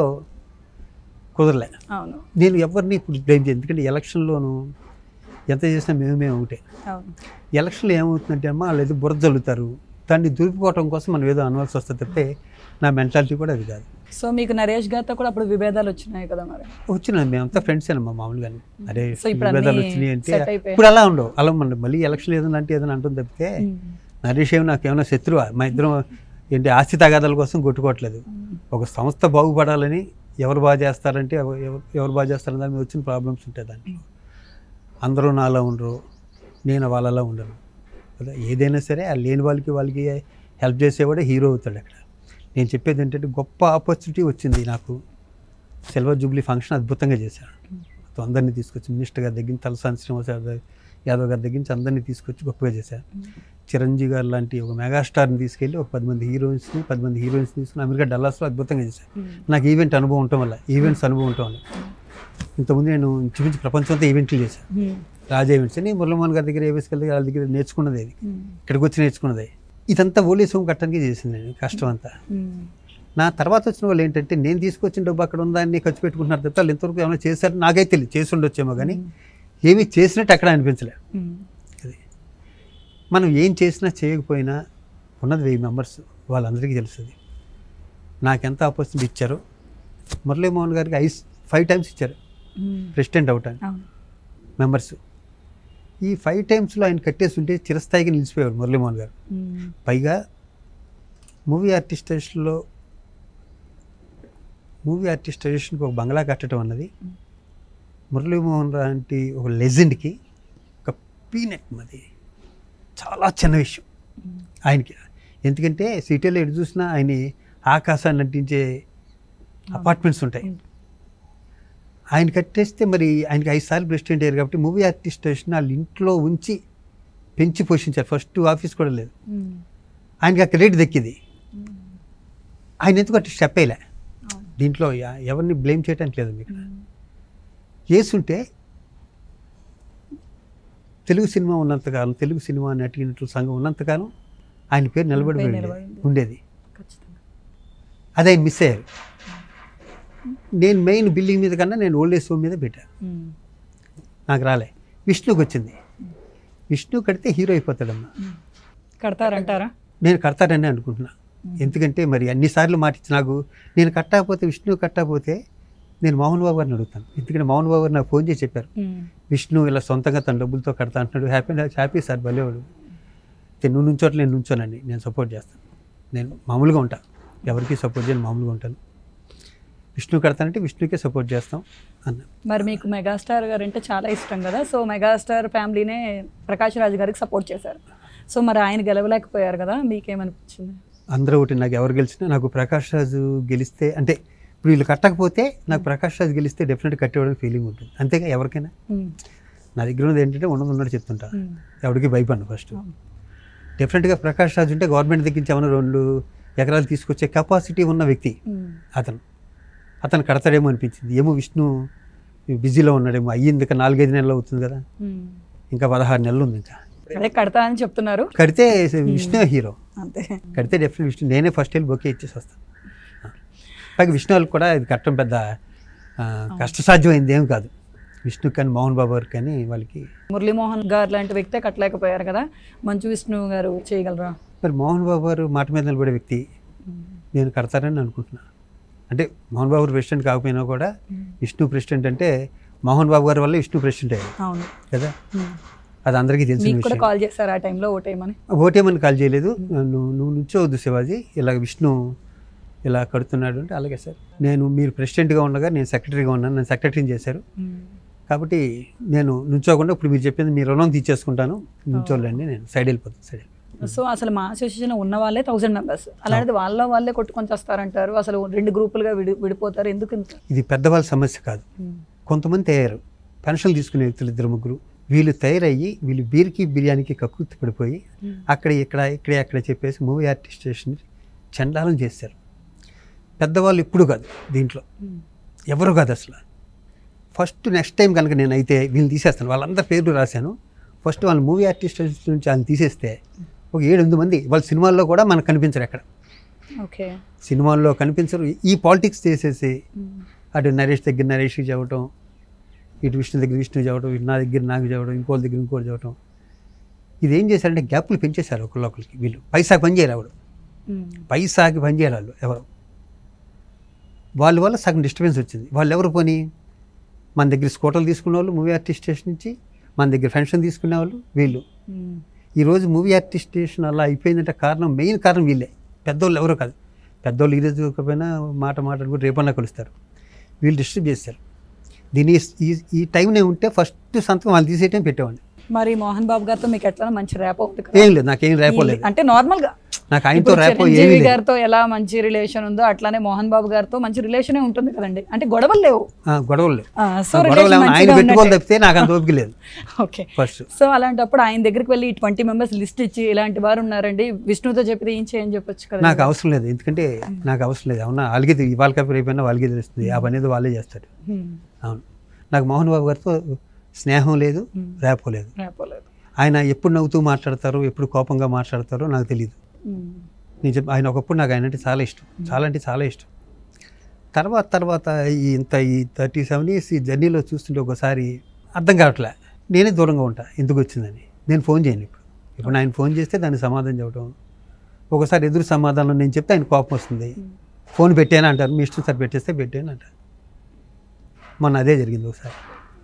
[SPEAKER 2] కుదరలే
[SPEAKER 1] అవును
[SPEAKER 2] నేను ఎవరిని ఇప్పుడు బ్లేమ్ చేయను ఎందుకంటే ఎలక్షన్లోను ఎంత చేసినా మేము మేము ఒకటే
[SPEAKER 1] అవును
[SPEAKER 2] ఎలక్షన్లో ఏమవుతుందంటే అమ్మా వాళ్ళు ఏదో బురద చల్లుతారు దాన్ని దులుపుకోవటం కోసం మనం ఏదో అనవలసి వస్తుంది తప్పితే నా మెంటాలిటీ కూడా అది కాదు
[SPEAKER 1] సో మీకు నరేష్ గారితో కూడా అప్పుడు విభేదాలు వచ్చినాయి కదా మరి
[SPEAKER 2] వచ్చిన మేమంతా ఫ్రెండ్స్ అమ్మా మామూలుగానే అరే
[SPEAKER 1] సో ఇప్పుడు
[SPEAKER 2] విభేదాలు
[SPEAKER 1] అన్నీ
[SPEAKER 2] వచ్చినాయి అంటే
[SPEAKER 1] set అయిపోయాయి.
[SPEAKER 2] ఇప్పుడు అలా ఉండవు అలా మన మళ్ళీ ఎలక్షన్ ఏదైనా అంటే ఏదైనా అంటుంది తప్పితే
[SPEAKER 1] ఉమ్.
[SPEAKER 2] నరేష్ ఏమి నాకు ఏమైనా శత్రువా మా ఇద్దరం ఏంటి ఆస్తి తగాదాల కోసం కొట్టుకోవట్లేదు ఒక సంస్థ బాగుపడాలని ఎవరు బాగా చేస్తారంటే ఎవ- ఎవరు ఎవరు బాగా చేస్తారని దాని మీద వచ్చిన ప్రాబ్లమ్స్ ఉంటాయి దాంట్లో అందరూ నాలా ఉండరు నేను వాళ్ళలా ఉండను కదా ఏదైనా సరే ఆ లేని వాళ్ళకి వాళ్ళకి హెల్ప్ చేసేవాడే హీరో అవుతాడు అక్కడ నేను చెప్పేది ఏంటంటే గొప్ప ఆపర్చునిటీ వచ్చింది నాకు సిల్వర్ జూబ్లీ ఫంక్షన్ అద్భుతంగా చేశాడు మొత్తం అందరినీ తీసుకొచ్చి మినిస్టర్ గారి దగ్గర నుంచి తలసాని శ్రీనివాస్ యాదవ్ యాదవ్ గారి దగ్గర నుంచి అందరినీ తీసుకొచ్చి గొప్పగా చేశారు చిరంజీవి గారు లాంటి ఒక మెగాస్టార్ని తీసుకెళ్ళి ఒక పది మంది హీరోయిన్స్ని పది మంది హీరోయిన్స్ తీసుకుని అమెరికా డల్లాస్లో అద్భుతంగా చేశారు
[SPEAKER 1] ఉమ్.
[SPEAKER 2] నాకు ఈవెంట్ అనుభవం ఉండటం వల్ల ఈవెంట్స్ అనుభవం ఉండటం వల్ల ఇంతకుముందు నేను ఇంచుమించు ప్రపంచం అంతా ఈవెంట్లు చేశాను
[SPEAKER 1] ఉమ్.
[SPEAKER 2] రాజా ఈవెంట్స్ అని మురళమోహన్ గారి దగ్గర ఏవిఎస్ దగ్గర వాళ్ళ దగ్గర నేర్చుకున్నది ఇది
[SPEAKER 1] ఉమ్.
[SPEAKER 2] ఇక్కడికి వచ్చి నేర్చుకున్నది ఇదంతా ఓలీ సోమ్ కట్టడానికి చేసింది నేను కష్టం అంతా
[SPEAKER 1] ఉమ్.
[SPEAKER 2] నా తర్వాత వచ్చిన వాళ్ళు ఏంటంటే నేను తీసుకొచ్చిన డబ్బు అక్కడ ఉందాన్ని ఖర్చు పెట్టుకుంటున్నారు తప్ప వాళ్ళు ఇంతవరకు ఏమైనా చేశారు నాకైతే తెలియదు చేసి ఉండొచ్చేమో కానీ ఏమీ చేసినట్టు అక్కడ అనిపించలే
[SPEAKER 1] ఉమ్.
[SPEAKER 2] అది మనం ఏం చేసినా చేయకపోయినా ఉన్నది వెయ్యి మెంబర్స్ వాళ్ళందరికీ తెలుస్తుంది నాకెంత ఆపర్చునిటీ ఇచ్చారో మురళీమోహన్ గారికి ఐస్ ఫైవ్ టైమ్స్ ఇచ్చారు
[SPEAKER 1] ఉమ్.
[SPEAKER 2] ప్రెసిడెంట్ అవటానికి
[SPEAKER 1] అవును
[SPEAKER 2] మెంబర్స్ ఈ ఫైవ్ టైమ్స్లో ఆయన కట్టేసి ఉంటే చిరస్థాయికి నిలిచిపోయాడు మురళీమోహన్ గారు
[SPEAKER 1] ఉమ్.
[SPEAKER 2] పైగా మూవీ ఆర్టిస్టేషన్లో మూవీ ఆర్టిస్టేషన్కి ఒక బంగ్లా కట్టడం అన్నది మురళీమోహన్ లాంటి ఒక లెజెండ్కి ఒక పీనెట్ మది చాలా చిన్న విషయం
[SPEAKER 1] ఉమ్.
[SPEAKER 2] ఆయనకి ఎందుకంటే సిటీలో ఎటు చూసినా ఆయన ఆకాశాన్ని నటించే అపార్ట్మెంట్స్ ఉంటాయి
[SPEAKER 1] ఉమ్.
[SPEAKER 2] ఆయన కట్టేస్తే మరి ఆయనకి ఐదు సార్లు ప్రెసిడెంట్ అయ్యారు కాబట్టి మూవీ ఆర్టిస్టేషన్ వాళ్ళ ఇంట్లో ఉంచి పెంచి పోషించారు ఫస్ట్ ఆఫీస్ కూడా లేదు
[SPEAKER 1] ఉమ్.
[SPEAKER 2] ఆయనకి ఆ క్రెడిట్ దక్కింది
[SPEAKER 1] ఉమ్.
[SPEAKER 2] ఆయన ఎందుకు అట్లా స్టెప్ వేయలే
[SPEAKER 1] అవును.
[SPEAKER 2] దీంట్లో ఎ- ఎవరిని బ్లేమ్ చేయడానికి లేదు మీకు
[SPEAKER 1] ఉమ్.
[SPEAKER 2] చేసుంటే తెలుగు సినిమా ఉన్నంతకాలం తెలుగు సినిమా నటినట్లు సంఘం ఉన్నంతకాలం ఆయన పేరు నిలబడి
[SPEAKER 1] పేరు
[SPEAKER 2] ఉండేది.
[SPEAKER 1] నిలబడింది.
[SPEAKER 2] ఉండేది
[SPEAKER 1] ఖచ్చితంగా
[SPEAKER 2] అది ఆయన మిస్ అయ్యారు నేను మెయిన్ బిల్డింగ్ మీద కన్నా నేను ఓల్డ్ ఏజ్ హోమ్ మీద పెట్టాను
[SPEAKER 1] ఉమ్.
[SPEAKER 2] నాకు రాలే విష్ణుకి వచ్చింది విష్ణు కడితే హీరో అయిపోతాడమ్మా
[SPEAKER 1] ఉమ్. కడతారంటారా
[SPEAKER 2] నేను కడతాడని అనుకుంటున్నా ఎందుకంటే మరి అన్నిసార్లు మాట ఇచ్చి నాకు నేను కట్టకపోతే విష్ణు కట్టకపోతే నేను మోహన్ బాబు గారిని అడుగుతాను ఎందుకంటే మోహన్ బాబు గారు నాకు ఫోన్ చేసి చెప్పారు
[SPEAKER 1] ఉమ్.
[SPEAKER 2] విష్ణు ఇలా సొంతంగా తన డబ్బులతో కడతా అంటున్నాడు హ్యాపీ హ్యాపీ సార్ భలేవాడు అయితే నువ్వు నుంచోట్ల నేను నుంచోనండి నేను సపోర్ట్ చేస్తాను నేను మామూలుగా ఉంటా ఎవరికి సపోర్ట్ చేయను మామూలుగా ఉంటాను విష్ణు కడతానంటే విష్ణుకే సపోర్ట్ చేస్తాం అన్న
[SPEAKER 1] మరి మీకు మెగాస్టార్ గారు అంటే చాలా ఇష్టం కదా సో మెగాస్టార్ ఫ్యామిలీనే ప్రకాష్ రాజ్ గారికి సపోర్ట్ చేశారు సో మరి ఆయన గెలవలేకపోయారు కదా మీకేమనిపించింది
[SPEAKER 2] అందరూ ఒకటి నాకు ఎవరు గెలిచినా నాకు ప్రకాష్ రాజు గెలిస్తే అంటే ఇప్పుడు వీళ్ళు కట్టకపోతే నాకు ప్రకాష్ రాజు గెలిస్తే డెఫినెట్ కట్టేవాడికి ఫీలింగ్ ఉంటుంది అంతేగా ఎవరికైనా
[SPEAKER 1] ఉమ్.
[SPEAKER 2] నా దగ్గర ఉన్నది ఏంటంటే ఉన్నది ఉన్నట్టు చెప్తుంటా
[SPEAKER 1] ఉమ్.
[SPEAKER 2] ఎవరికి భయపడను ఫస్ట్
[SPEAKER 1] అవును.
[SPEAKER 2] డెఫినెట్గా ప్రకాష్ రాజు ఉంటే గవర్నమెంట్ దగ్గర నుంచి ఏమైనా రెండు ఎకరాలు తీసుకొచ్చే కెపాసిటీ ఉన్న వ్యక్తి
[SPEAKER 1] ఉమ్.
[SPEAKER 2] అతను అతను కడతాడేమో అనిపించింది ఏమో విష్ణు బిజీలో ఉన్నాడేమో అయ్యింది ఇంకా నాలుగైదు నెలలు అవుతుంది కదా
[SPEAKER 1] ఉమ్.
[SPEAKER 2] ఇంకా పదహారు నెలలు ఉంది ఇంకా
[SPEAKER 1] అదే కడతా అని చెప్తున్నారు
[SPEAKER 2] కడితే విష్ణు హీరో
[SPEAKER 1] అంతే
[SPEAKER 2] కడితే డెఫినెట్ విష్ణు నేనే ఫస్ట్ వెళ్ళి బొకే ఇచ్చేసి వస్తాను పైగా విష్ణు వాళ్ళకి కూడా ఇది కట్టడం పెద్ద ఆ, కష్టసాధ్యమైంది ఏం కాదు విష్ణు కానీ మోహన్ బాబు గారు కానీ వాళ్ళకి
[SPEAKER 1] మురళీమోహన్ గారు లాంటి వ్యక్తే కట్టలేకపోయారు కదా మంచు విష్ణు గారు చేయగలరా
[SPEAKER 2] మరి మోహన్ బాబు గారు మాట మీద నిలబడే వ్యక్తి నేను కడతారని అనుకుంటున్నా అంటే మోహన్ బాబు గారు ప్రెసిడెంట్ కాకపోయినా కూడా విష్ణు ప్రెసిడెంట్ అంటే మోహన్ బాబు గారి వల్ల విష్ణు ప్రెసిడెంట్ అయ్యారు
[SPEAKER 1] అవును
[SPEAKER 2] కదా అది అందరికీ తెలిసిన
[SPEAKER 1] మీకు కూడా
[SPEAKER 2] విషయం
[SPEAKER 1] కాల్ చేశారు ఆ టైంలో ఓటేయమని
[SPEAKER 2] ఓటేమని కాల్ చేయలేదు నువ్వు నువ్వు నుంచోవద్దు శివాజీ ఇలా విష్ణు ఇలా కడుతున్నాడు అంటే అలాగే సార్ నేను మీరు ప్రెసిడెంట్గా ఉండగా నేను సెక్రటరీగా ఉన్నాను నన్ను సెక్రటరీని చేశారు కాబట్టి నేను నుంచోకుండా ఇప్పుడు మీరు చెప్పింది మీ రుణం తీర్చేసుకుంటాను నుంచోలేండి నేను సైడ్ వెళ్ళిపోతాను సైడ్
[SPEAKER 1] సో అసలు మా అసోసియేషన్ ఉన్న వాళ్ళే థౌసండ్ మెంబర్స్ అలాంటిది వాళ్ళ వాళ్ళే కొట్టుకొని వస్తారంటారు అసలు రెండు గ్రూపులుగా విడి విడిపోతారు ఎందుకు ఇంత
[SPEAKER 2] ఇది పెద్దవాళ్ళ సమస్య కాదు కొంతమంది తయారు పెన్షన్లు తీసుకునే వ్యక్తులు ఇద్దరు ముగ్గురు వీళ్ళు తయారయ్యి వీళ్ళు బీర్కి బిర్యానీకి కక్కుర్తి పడిపోయి అక్కడ ఇక్కడ ఇక్కడ అక్కడ చెప్పేసి మూవీ ఆర్టిస్ట్ స్టేషన్ చండాలం చేశారు పెద్దవాళ్ళు ఇప్పుడు కాదు దీంట్లో ఎవరు కాదు అసలు ఫస్ట్ నెక్స్ట్ టైం కనుక నేను అయితే వీళ్ళు తీసేస్తాను వాళ్ళందరి పేర్లు రాశాను ఫస్ట్ వాళ్ళు మూవీ ఆర్టిస్ట్ నుంచి వాళ్ళని తీసేస్తే ఒక ఏడు ఎనిమిది మంది వాళ్ళ సినిమాల్లో కూడా మనకు కనిపించరు ఎక్కడ
[SPEAKER 1] ఓకే
[SPEAKER 2] సినిమాల్లో కనిపించరు ఈ పాలిటిక్స్ చేసేసి అటు నరేష్ దగ్గర నరేష్కి చెప్పటం ఇటు విష్ణు దగ్గర విష్ణు చెప్పడం ఇటు నా దగ్గర నాకు చెప్పడం ఇంకోళ్ళ దగ్గర ఇంకోటి చెప్పడం ఇది ఏం చేశారంటే గ్యాప్లు పెంచేశారు ఒకళ్ళొకరికి వీళ్ళు పైసాకి పని చేయరు ఎవడు పైసాకి పని చేయరు వాళ్ళు ఎవరు వాళ్ళ వల్ల సగం డిస్టర్బెన్స్ వచ్చింది వాళ్ళు ఎవరు పోనీ మన దగ్గర స్కూటర్లు తీసుకునే వాళ్ళు మూవీ ఆర్టిస్ట్ స్టేషన్ నుంచి మన దగ్గర పెన్షన్ తీసుకునే వాళ్ళు వీళ్ళు ఈరోజు మూవీ ఆర్టిస్ట్ స్టేషన్ అలా అయిపోయిందంటే కారణం మెయిన్ కారణం వీళ్ళే పెద్దోళ్ళు ఎవరో కాదు పెద్దోళ్ళు ఈరోజు కాకపోయినా మాట మాట్లాడుకుంటూ రేపన్నా కలుస్తారు వీళ్ళు డిస్టర్బ్ చేస్తారు దీని ఈ ఈ టైంనే ఉంటే ఫస్ట్ సంతకం వాళ్ళు తీసేయటం పెట్టేవాడిని
[SPEAKER 1] మరి మోహన్ బాబు గారితో మీకు ఎట్లా మంచి ర్యాప్ అవుతుంది కదా
[SPEAKER 2] ఏం లేదు నాకేం రేపోలేదు
[SPEAKER 1] అంటే నార్మల్ గా
[SPEAKER 2] నాకు ఆయనతో
[SPEAKER 1] ఇప్పుడు
[SPEAKER 2] రేపో
[SPEAKER 1] చిరంజీవి
[SPEAKER 2] ఏమీ లేదు
[SPEAKER 1] గారితో ఎలా మంచి రిలేషన్ ఉందో అట్లానే మోహన్ బాబు గారితో మంచి రిలేషనే ఉంటుంది కదండి అంటే గొడవలు లేవు
[SPEAKER 2] ఆ, గొడవలు లేవు
[SPEAKER 1] ఆ, సో
[SPEAKER 2] ఆ, గొడవలు
[SPEAKER 1] రిలేషన్
[SPEAKER 2] ఏమన్నా ఆయన
[SPEAKER 1] మంచిగా
[SPEAKER 2] పెట్టుకోవాలి
[SPEAKER 1] ఉన్నట్టే.
[SPEAKER 2] తప్పితే నాకు అంత ఓపిక లేదు
[SPEAKER 1] ఓకే
[SPEAKER 2] ఫస్ట్
[SPEAKER 1] సో అలాంటప్పుడు ఆయన దగ్గరికి వెళ్ళి ట్వంటీ మెంబర్స్ లిస్ట్ ఇచ్చి ఇలాంటి వారు ఉన్నారండి విష్ణుతో చెప్పితే ఏం చేయని చెప్పొచ్చు కదా
[SPEAKER 2] నాకు అవసరం లేదు ఎందుకంటే నాకు అవసరం లేదు అవునా వాళ్ళకి తెలి- ఇవాళ కాపీ రేపైనా వాళ్ళకి తెలుస్తుంది ఆ పని ఏదో వాళ్ళే చేస్తారు
[SPEAKER 1] హ్మ్.
[SPEAKER 2] అవును నాకు మోహన్ బాబు గారితో స్నేహం లేదు రేపో లేదు
[SPEAKER 1] రేపోలేదు
[SPEAKER 2] ఆయన ఎప్పుడు నవ్వుతూ మాట్లాడతారో ఎప్పుడు కోపంగా మాట్లాడతారో నాకు తెలియదు
[SPEAKER 1] హ్మ్.
[SPEAKER 2] నేను చెప్ ఆయన ఒకప్పుడు నాకు ఆయన అంటే చాలా ఇష్టం చాలా అంటే చాలా ఇష్టం తర్వాత తర్వాత ఈ ఇంత ఈ థర్టీ సెవెన్ ఇయర్స్ ఈ జర్నీలో చూస్తుంటే ఒకసారి అర్థం కావట్లే నేనే దూరంగా ఉంటా ఎందుకు వచ్చిందని నేను ఫోన్ చేయను ఇప్పుడు ఇప్పుడు ఆయన ఫోన్ చేస్తే దానికి సమాధానం చెప్పడం ఒకసారి ఎదురు సమాధానం నేను చెప్తే ఆయన కోపం వస్తుంది ఫోన్ పెట్టాను అంటారు మీ ఇష్టం సార్ పెట్టేస్తే పెట్టాను అంటారు మొన్న అదే జరిగింది ఒకసారి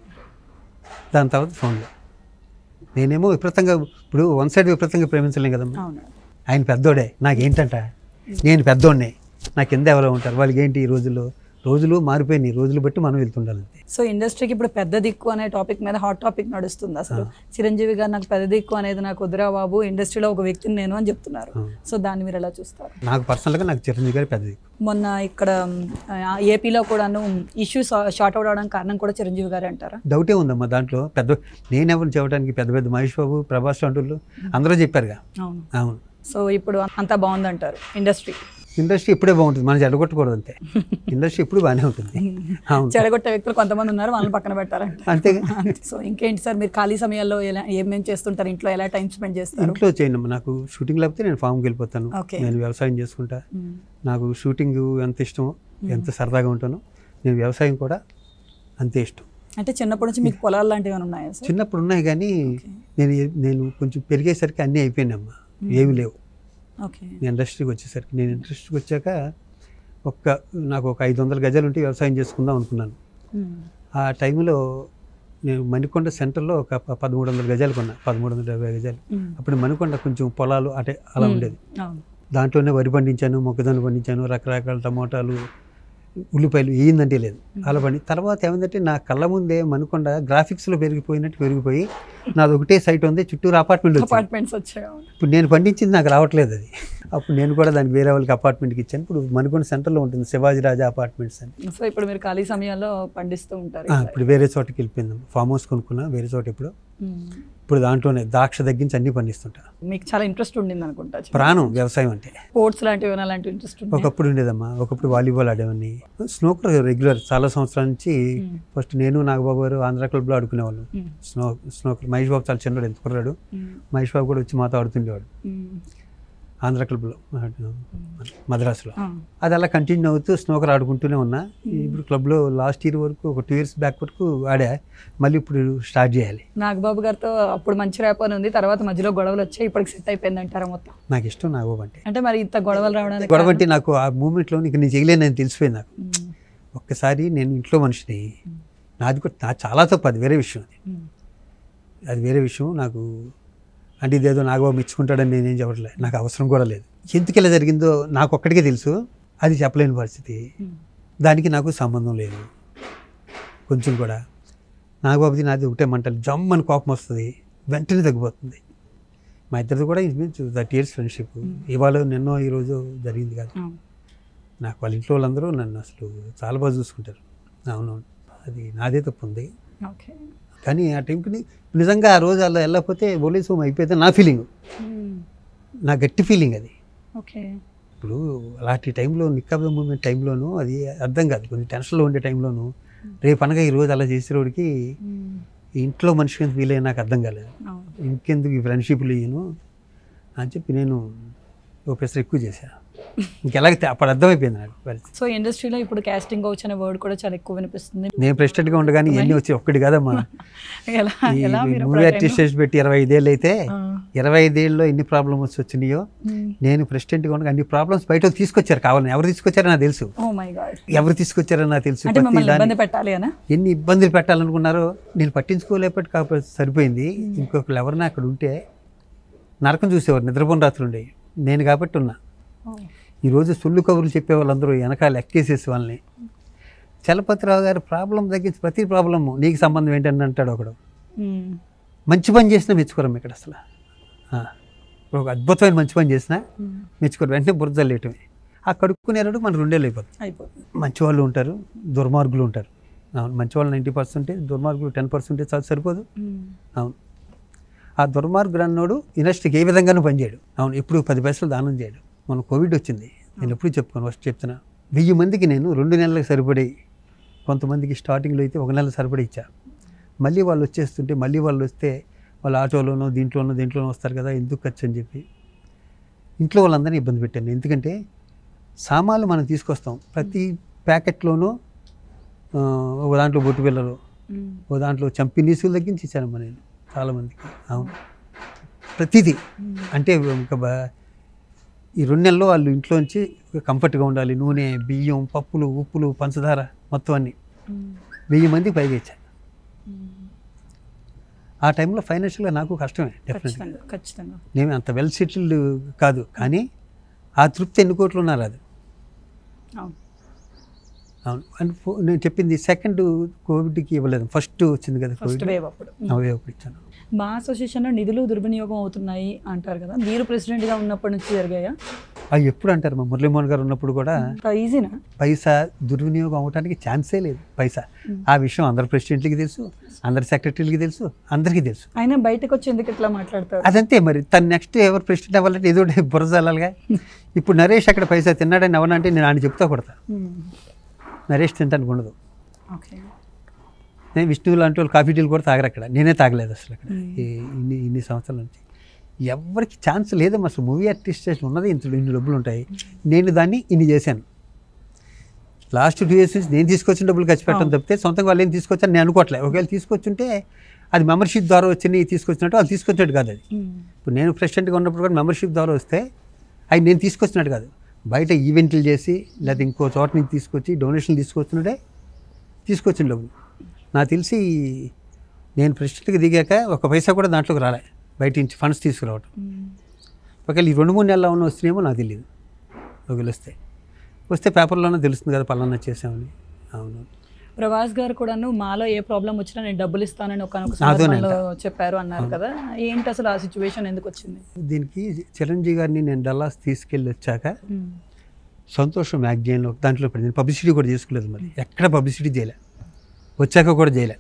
[SPEAKER 2] దాని తర్వాత ఫోన్లో నేనేమో విపరీతంగా ఇప్పుడు వన్ సైడ్ విపరీతంగా ప్రేమించలేం కదమ్మా
[SPEAKER 1] అవును
[SPEAKER 2] ఆయన పెద్దోడే నాకేంటంట నేను పెద్దోడినే నా కింద ఎవరో ఉంటారు వాళ్ళకి ఏంటి ఈ రోజుల్లో రోజులు మారిపోయినాయి రోజులు బట్టి మనం వెళ్తుండాలి అంతే
[SPEAKER 1] సో ఇండస్ట్రీకి ఇప్పుడు పెద్ద దిక్కు అనే టాపిక్ మీద హాట్ టాపిక్ నడుస్తుంది అసలు చిరంజీవి గారు నాకు పెద్ద దిక్కు అనేది నాకు వద్దురా బాబు ఇండస్ట్రీలో ఒక వ్యక్తిని నేను అని చెప్తున్నారు
[SPEAKER 2] ఆ.
[SPEAKER 1] సో దాన్ని మీరు ఎలా చూస్తారు
[SPEAKER 2] నాకు పర్సనల్గా నాకు చిరంజీవి గారి పెద్దది
[SPEAKER 1] మొన్న ఇక్కడ ఆ, ఏపీలో కూడాను ఇష్యూ షార్ట్ అవుట్ అవడానికి కారణం కూడా చిరంజీవి గారే అంటారా
[SPEAKER 2] డౌటే ఉందమ్మా దాంట్లో పెద్ద నేనెవరు చెప్పడానికి పెద్ద పెద్ద మహేష్ బాబు ప్రభాస్ అంటుళ్ళు అందరూ చెప్పారుగా
[SPEAKER 1] అవును
[SPEAKER 2] అవును
[SPEAKER 1] సో ఇప్పుడు అంతా బాగుందంటారు ఇండస్ట్రీ
[SPEAKER 2] ఇండస్ట్రీ ఇప్పుడే బాగుంటుంది మనం చెడగొట్టకూడదు అంతే ఇండస్ట్రీ ఇప్పుడు బాగానే ఉంటుంది అవును
[SPEAKER 1] చెడగొట్టే వ్యక్తులు కొంతమంది ఉన్నారు వాళ్ళని పక్కన పెట్టారంట
[SPEAKER 2] అంతే
[SPEAKER 1] సో ఇంకేంటి సార్ మీరు ఖాళీ సమయాల్లో ఎలా ఏమేం చేస్తుంటారు ఇంట్లో ఎలా టైం స్పెండ్ చేస్తారు
[SPEAKER 2] ఇంట్లో చేయండి అమ్మా నాకు షూటింగ్ లేకపోతే నేను ఫామ్కి వెళ్ళిపోతాను
[SPEAKER 1] Okay.
[SPEAKER 2] నేను వ్యవసాయం చేసుకుంటా
[SPEAKER 1] మ్మ్.
[SPEAKER 2] నాకు షూటింగ్ ఎంత ఇష్టమో ఎంత సరదాగా ఉంటానో నేను వ్యవసాయం కూడా అంతే ఇష్టం
[SPEAKER 1] అంటే చిన్నప్పటి నుంచి మీకు పొలాలు లాంటివి ఏమైనా ఉన్నాయా సార్
[SPEAKER 2] చిన్నప్పుడు ఉన్నాయి కానీ నేను ఏ- నేను కొంచెం పెరిగేసరికి అన్నీ అయిపోయినాయమ్మా ఏమీ లేవు
[SPEAKER 1] ఓకే
[SPEAKER 2] నేను ఇండస్ట్రీకి వచ్చేసరికి నేను ఇండస్ట్రీకి వచ్చాక ఒక్క నాకు ఒక ఐదు వందల గజాలు ఉంటే వ్యవసాయం చేసుకుందాం అనుకున్నాను ఆ టైంలో నేను మణికొండ సెంటర్లో ఒక ప- పదమూడు వందల గజాలు కొన్నా పదమూడు వందల యాభై గజాలు అప్పుడు మణికొండ కొంచెం పొలాలు అంటే అలా ఉండేది
[SPEAKER 1] అవును
[SPEAKER 2] దాంట్లోనే వరి పండించాను మొక్కజొన్న పండించాను రకరకాల టమోటాలు ఉల్లిపాయలు ఏందంటే లేదు అలా పండి తర్వాత ఏమైందంటే నా కళ్ళ ముందే మనుకొండ గ్రాఫిక్స్లో పెరిగిపోయినట్టు పెరిగిపోయి నాది ఒకటే సైట్ ఉంది చుట్టూరు అపార్ట్మెంట్ వచ్చింది
[SPEAKER 1] అపార్ట్మెంట్స్ వచ్చాయి అవును.
[SPEAKER 2] ఇప్పుడు నేను పండించింది నాకు రావట్లేదు అది అప్పుడు నేను కూడా దానికి వేరే వాళ్ళకి అపార్ట్మెంట్కి ఇచ్చాను ఇప్పుడు మనుకొండ సెంటర్లో ఉంటుంది శివాజీ రాజా అపార్ట్మెంట్స్ అని
[SPEAKER 1] సో ఇప్పుడు మీరు ఖాళీ సమయాల్లో పండిస్తూ ఉంటారు
[SPEAKER 2] ఆ,
[SPEAKER 1] ఇట్లా.
[SPEAKER 2] ఇప్పుడు వేరే చోటకి వెళ్ళిపోయింది ఫామ్ హౌస్ కొనుక్కున్నా వేరే చోట ఇప్పుడు
[SPEAKER 1] మ్మ్.
[SPEAKER 2] ఇప్పుడు దాంట్లోనే ద్రాక్ష తగ్గించి అన్నీ పండిస్తుంటా
[SPEAKER 1] మీకు చాలా ఇంట్రెస్ట్ ఉండింది అనుకుంటా
[SPEAKER 2] ప్రాణం వ్యవసాయం అంటే
[SPEAKER 1] స్పోర్ట్స్ లాంటివి ఏమైనా అలాంటి ఇంట్రెస్ట్ ఉంది
[SPEAKER 2] ఒకప్పుడు ఉండేదమ్మా ఒకప్పుడు వాలీబాల్ ఆడేవాడిని స్నోకర్ రెగ్యులర్ చాలా సంవత్సరాల నుంచి ఫస్ట్ నేను నాగబాబు గారు ఆంధ్ర క్లబ్లో ఆడుకునేవాళ్ళు స్నో స్నోకర్ మహేష్ బాబు చాలా చిన్నవాడు ఎంత కుర్రాడు మహేష్ బాబు కూడా వచ్చి మాతో ఆడుతుండేవాడు ఆంధ్ర క్లబ్లో మద్రాసులో
[SPEAKER 1] ఆ.
[SPEAKER 2] అది అలా కంటిన్యూ అవుతూ స్నోకర్ ఆడుకుంటూనే ఉన్నా ఇప్పుడు క్లబ్లో లాస్ట్ ఇయర్ వరకు ఒక టూ ఇయర్స్ బ్యాక్ వరకు ఆడా మళ్ళీ ఇప్పుడు స్టార్ట్ చేయాలి
[SPEAKER 1] నాగబాబు గారితో అప్పుడు మంచి ర్యాప్ అని ఉంది తర్వాత మధ్యలో గొడవలు వచ్చాయి ఇప్పటికి సెట్ అయిపోయింది అంటారా మొత్తం
[SPEAKER 2] నాకు ఇష్టం నాగబాబు అంటే
[SPEAKER 1] అంటే మరి ఇంత గొడవలు రావడానికి
[SPEAKER 2] గొడవ అంటే నాకు ఆ మూమెంట్లో నీకు నేను చేయలేనని తెలిసిపోయింది నాకు
[SPEAKER 1] ఉమ్,
[SPEAKER 2] ఒక్కసారి నేను ఇంట్లో మనిషిని నాది కూడా నా చాలా తప్పు అది వేరే విషయం అది
[SPEAKER 1] ఉమ్,
[SPEAKER 2] అది వేరే విషయం నాకు అంటే ఇదేదో నాగబాబు మెచ్చుకుంటాడని నేనేం చెప్పట్లేదు నాకు అవసరం కూడా లేదు ఎందుకు ఇలా జరిగిందో నాకు ఒక్కడికే తెలుసు అది చెప్పలేని పరిస్థితి
[SPEAKER 1] ఉమ్,
[SPEAKER 2] దానికి నాకు సంబంధం లేదు కొంచెం కూడా నాగబాబుది నాది ఒకటే మంటలు జమ్ అని కోపం వస్తుంది వెంటనే తగ్గిపోతుంది మా ఇద్దరిది కూడా ఇంచుమించు థర్టీ ఇయర్స్ ఫ్రెండ్షిప్ ఇవాళ నిన్నో ఈరోజు జరిగింది కాదు
[SPEAKER 1] ఆ,
[SPEAKER 2] నాకు వాళ్ళ ఇంట్లో వాళ్ళందరూ నన్ను అసలు చాలా బాగా చూసుకుంటారు అవునవును అది నాదే తప్పు ఉంది
[SPEAKER 1] ఓకే
[SPEAKER 2] కానీ ఆ టైంకి నిజంగా ఆ రోజు అలా వెళ్ళకపోతే పోలీసు అయిపోతే నా ఫీలింగ్
[SPEAKER 1] ఉమ్,
[SPEAKER 2] నా గట్టి ఫీలింగ్ అది
[SPEAKER 1] ఓకే
[SPEAKER 2] ఇప్పుడు అలాంటి టైంలో నిక్కబ్ మూమెంట్ టైంలోనూ అది అర్థం కాదు కొంచెం టెన్షన్లో ఉండే టైంలోనూ రేపు అనగా ఈ రోజు అలా చేసేవాడికి
[SPEAKER 1] ఉమ్,
[SPEAKER 2] ఇంట్లో మనిషికి ఎంత ఫీల్ అయ్యా నాకు అర్థం కాలేదు
[SPEAKER 1] అవును
[SPEAKER 2] ఇంకెందుకు ఈ ఫ్రెండ్షిప్లు ఇయ్యను అని చెప్పి నేను ఓ పెసరు ఎక్కువ చేశాను ఇంకెలాగైతే అప్పుడు అర్థమైపోయింది నాకు పరిస్థితి
[SPEAKER 1] సో ఇండస్ట్రీలో ఇప్పుడు కాస్టింగ్ కోచ్ అనే వర్డ్ కూడా చాలా ఎక్కువ వినిపిస్తుంది
[SPEAKER 2] నేను ప్రెసిడెంట్గా ఉండగానే ఇవన్నీ వచ్చి ఒక్కటి కాదమ్మా
[SPEAKER 1] ఎలా ఎలా మీరు
[SPEAKER 2] మూవీ ఆర్టిస్ట్ పెట్టి ఇరవై ఐదేళ్ళు అయితే
[SPEAKER 1] ఆ,
[SPEAKER 2] ఇరవై ఐదేళ్ళలో ఎన్ని ప్రాబ్లమ్స్ వచ్చినాయో
[SPEAKER 1] ఉమ్,
[SPEAKER 2] నేను ప్రెసిడెంట్గా ఉండగా అన్ని ప్రాబ్లమ్స్ బయట తీసుకొచ్చారు కావాలని ఎవరు తీసుకొచ్చారో నాకు తెలుసు
[SPEAKER 1] ఓ మై గాడ్
[SPEAKER 2] ఎవరు తీసుకొచ్చారో నాకు తెలుసు
[SPEAKER 1] అంటే
[SPEAKER 2] ప్రతి
[SPEAKER 1] మిమ్మల్ని
[SPEAKER 2] దాన్ని-
[SPEAKER 1] ఇబ్బంది పెట్టాలి అనా
[SPEAKER 2] ఎన్ని ఇబ్బందులు పెట్టాలనుకున్నారో నేను పట్టించుకోలేపటి కాకపోతే సరిపోయింది ఇంకొకరు ఎవరైనా అక్కడ ఉంటే నరకం చూసేవారు నిద్రపోని రాత్రులు ఉండే నేను కాబట్టి ఉన్నా ఈరోజు సుల్లు కబుర్లు చెప్పే వాళ్ళందరూ వెనకాల ఎక్కేసేసి వాళ్ళని చలపతిరావు గారి ప్రాబ్లం తగ్గించి ప్రతి ప్రాబ్లము నీకు సంబంధం ఏంటని అంటాడు ఒకడు
[SPEAKER 1] ఉమ్,
[SPEAKER 2] మంచి పని చేసినా మెచ్చుకోరం ఇక్కడ అసలు ఆ, ఒక అద్భుతమైన మంచి పని చేసినా
[SPEAKER 1] ఉమ్,
[SPEAKER 2] మెచ్చుకోరు వెంటనే బురదలేయటమే ఆ కడుక్కునేవాడు మన రెండేళ్ళు అయిపోతుంది
[SPEAKER 1] అయిపోతుంది
[SPEAKER 2] మంచి వాళ్ళు ఉంటారు దుర్మార్గులు ఉంటారు అవును మంచి వాళ్ళు నైంటీ పర్సెంటేజ్ దుర్మార్గులు టెన్ పర్సెంటేజ్ చాలు సరిపోదు
[SPEAKER 1] ఉమ్,
[SPEAKER 2] అవును ఆ దుర్మార్గుడు అన్నోడు ఇండస్ట్రీకి ఏ విధంగానూ పనిచేయడు అవును ఎప్పుడు పది పైసలు దానం చేయడు మన కోవిడ్ వచ్చింది నేను ఎప్పుడు చెప్పుకోను ఫస్ట్ చెప్తున్నా వెయ్యి మందికి నేను రెండు నెలలకు సరిపడే కొంతమందికి స్టార్టింగ్లో అయితే ఒక నెల సరిపడే ఇచ్చా మళ్ళీ వాళ్ళు వచ్చేస్తుంటే మళ్ళీ వాళ్ళు వస్తే వాళ్ళు ఆటోలోనో దీంట్లోనో దీంట్లోనో వస్తారు కదా ఎందుకు ఖర్చు అని చెప్పి ఇంట్లో వాళ్ళందరినీ ఇబ్బంది పెట్టాను ఎందుకంటే సామాన్లు మనం తీసుకొస్తాం ప్రతి ప్యాకెట్లోనూ ఆ, ఒక దాంట్లో బొట్టు పిల్లలు
[SPEAKER 1] ఉమ్,
[SPEAKER 2] ఓ దాంట్లో చంపి నీసులు తగ్గించి ఇచ్చానమ్మా నేను చాలామందికి అవును ప్రతిదీ
[SPEAKER 1] ఉమ్,
[SPEAKER 2] అంటే ఇంకా బా- ఈ రెండు నెలల్లో వాళ్ళు ఇంట్లోంచి కంఫర్ట్గా ఉండాలి నూనె బియ్యం పప్పులు ఉప్పులు పంచదార మొత్తం అన్ని
[SPEAKER 1] ఉమ్,
[SPEAKER 2] వెయ్యి మందికి పైగా ఇచ్చా
[SPEAKER 1] ఉమ్,
[SPEAKER 2] ఆ టైంలో ఫైనాన్షియల్గా నాకు కష్టమే డెఫినెట్గా
[SPEAKER 1] ఖచ్చితంగా ఖచ్చితంగా
[SPEAKER 2] నేను అంత వెల్ సెటిల్డ్ కాదు కానీ ఆ తృప్తి ఎన్ని కోట్లు ఉన్నారు అది
[SPEAKER 1] అవును
[SPEAKER 2] అవును అండ్ ఫో- నేను చెప్పింది సెకండ్ కోవిడ్కి ఇవ్వలేదు ఫస్ట్ వచ్చింది కదా
[SPEAKER 1] ఫస్ట్
[SPEAKER 2] కోవిడ్
[SPEAKER 1] వేవ్ అప్పుడు
[SPEAKER 2] అవే ఒకటి ఇచ్చాను
[SPEAKER 1] మా అసోసియేషన్లో నిధులు దుర్వినియోగం అవుతున్నాయి అంటారు కదా మీరు ప్రెసిడెంట్గా ఉన్నప్పటి నుంచి జరిగాయా
[SPEAKER 2] అవి ఎప్పుడు అంటారు మా మురళీమోహన్ గారు ఉన్నప్పుడు కూడా
[SPEAKER 1] అంత ఈజీనా
[SPEAKER 2] పైసా దుర్వినియోగం అవడానికి ఛాన్సే లేదు పైసా
[SPEAKER 1] మ్మ్.
[SPEAKER 2] ఆ విషయం అందరు ప్రెసిడెంట్లకి తెలుసు అందరి సెక్రటరీలకి తెలుసు అందరికీ తెలుసు
[SPEAKER 1] అయినా బయటకు వచ్చి ఎందుకు ఇట్లా మాట్లాడతారు
[SPEAKER 2] అదంతే మరి తను నెక్స్ట్ ఎవరు ప్రెసిడెంట్ అవ్వాలంటే ఏదో ఒకటి బుర్ర చల్లాలిగా ఇప్పుడు నరేష్ అక్కడ పైసా తిన్నాడని ఎవరంటే నేను ఆయన చెప్తా కొడతా
[SPEAKER 1] ఉమ్,
[SPEAKER 2] నరేష్ తింటానికి ఉండదు
[SPEAKER 1] ఓకే
[SPEAKER 2] నేను విష్ణువు లాంటి వాళ్ళు కాఫీ టీలు కూడా తాగరు అక్కడ నేనే తాగలేదు అసలు అక్కడ
[SPEAKER 1] మ్మ్.
[SPEAKER 2] ఈ ఇన్ని ఇన్ని సంవత్సరాల నుంచి ఎవరికి ఛాన్స్ లేదమ్మా అసలు మూవీ ఆర్టిస్ట్ ఉన్నది ఇంత ఇన్ని డబ్బులు ఉంటాయి నేను దాన్ని ఇన్ని చేశాను లాస్ట్ టూ ఇయర్స్ నుంచి నేను తీసుకొచ్చిన డబ్బులు ఖర్చు పెట్టడం
[SPEAKER 1] అవును.
[SPEAKER 2] తప్పితే సొంతంగా వాళ్ళు ఏం తీసుకొచ్చాను నేను అనుకోవట్లేదు ఒకవేళ తీసుకొచ్చుంటే అది మెంబర్షిప్ ద్వారా వచ్చినాయి తీసుకొచ్చినట్టు వాళ్ళు తీసుకొచ్చినట్టు కాదు అది
[SPEAKER 1] ఉమ్,
[SPEAKER 2] ఇప్పుడు నేను ప్రెసిడెంట్గా ఉన్నప్పుడు కూడా మెంబర్షిప్ ద్వారా వస్తే అవి నేను తీసుకొచ్చినట్టు కాదు బయట ఈవెంట్లు చేసి లేదా ఇంకో చోట నుంచి తీసుకొచ్చి డొనేషన్లు తీసుకొచ్చినట్టే తీసుకొచ్చిన డబ్బులు నాకు తెలిసి నేను ప్రెసిడెంట్కి దిగాక ఒక పైసా కూడా దాంట్లోకి రాలే బయట నుంచి ఫండ్స్ తీసుకురావటం
[SPEAKER 1] ఉమ్,
[SPEAKER 2] ఒకవేళ ఈ రెండు మూడు నెలలు ఉన్న వస్తున్నాయేమో నాకు తెలియదు ఒకవేళ వస్తే వస్తే పేపర్లోనే తెలుస్తుంది కదా పలానా చేసామని అవును
[SPEAKER 1] ప్రభాస్ గారు కూడాను మాలో ఏ ప్రాబ్లం వచ్చినా నేను డబ్బులు ఇస్తానని ఒక
[SPEAKER 2] నాతోనే
[SPEAKER 1] సందర్భంలో చెప్పారు అన్నారు కదా ఏంటి అసలు ఆ సిచ్యువేషన్ ఎందుకు వచ్చింది
[SPEAKER 2] దీనికి చిరంజీవి గారిని నేను డల్లాస్ తీసుకెళ్ళి వచ్చాక
[SPEAKER 1] ఉమ్,
[SPEAKER 2] సంతోషం మ్యాగజైన్లో దాంట్లో పడింది పబ్లిసిటీ కూడా చేసుకోలేదు మరి ఎక్కడ పబ్లిసిటీ చేయలే వచ్చాక కూడా చేయలే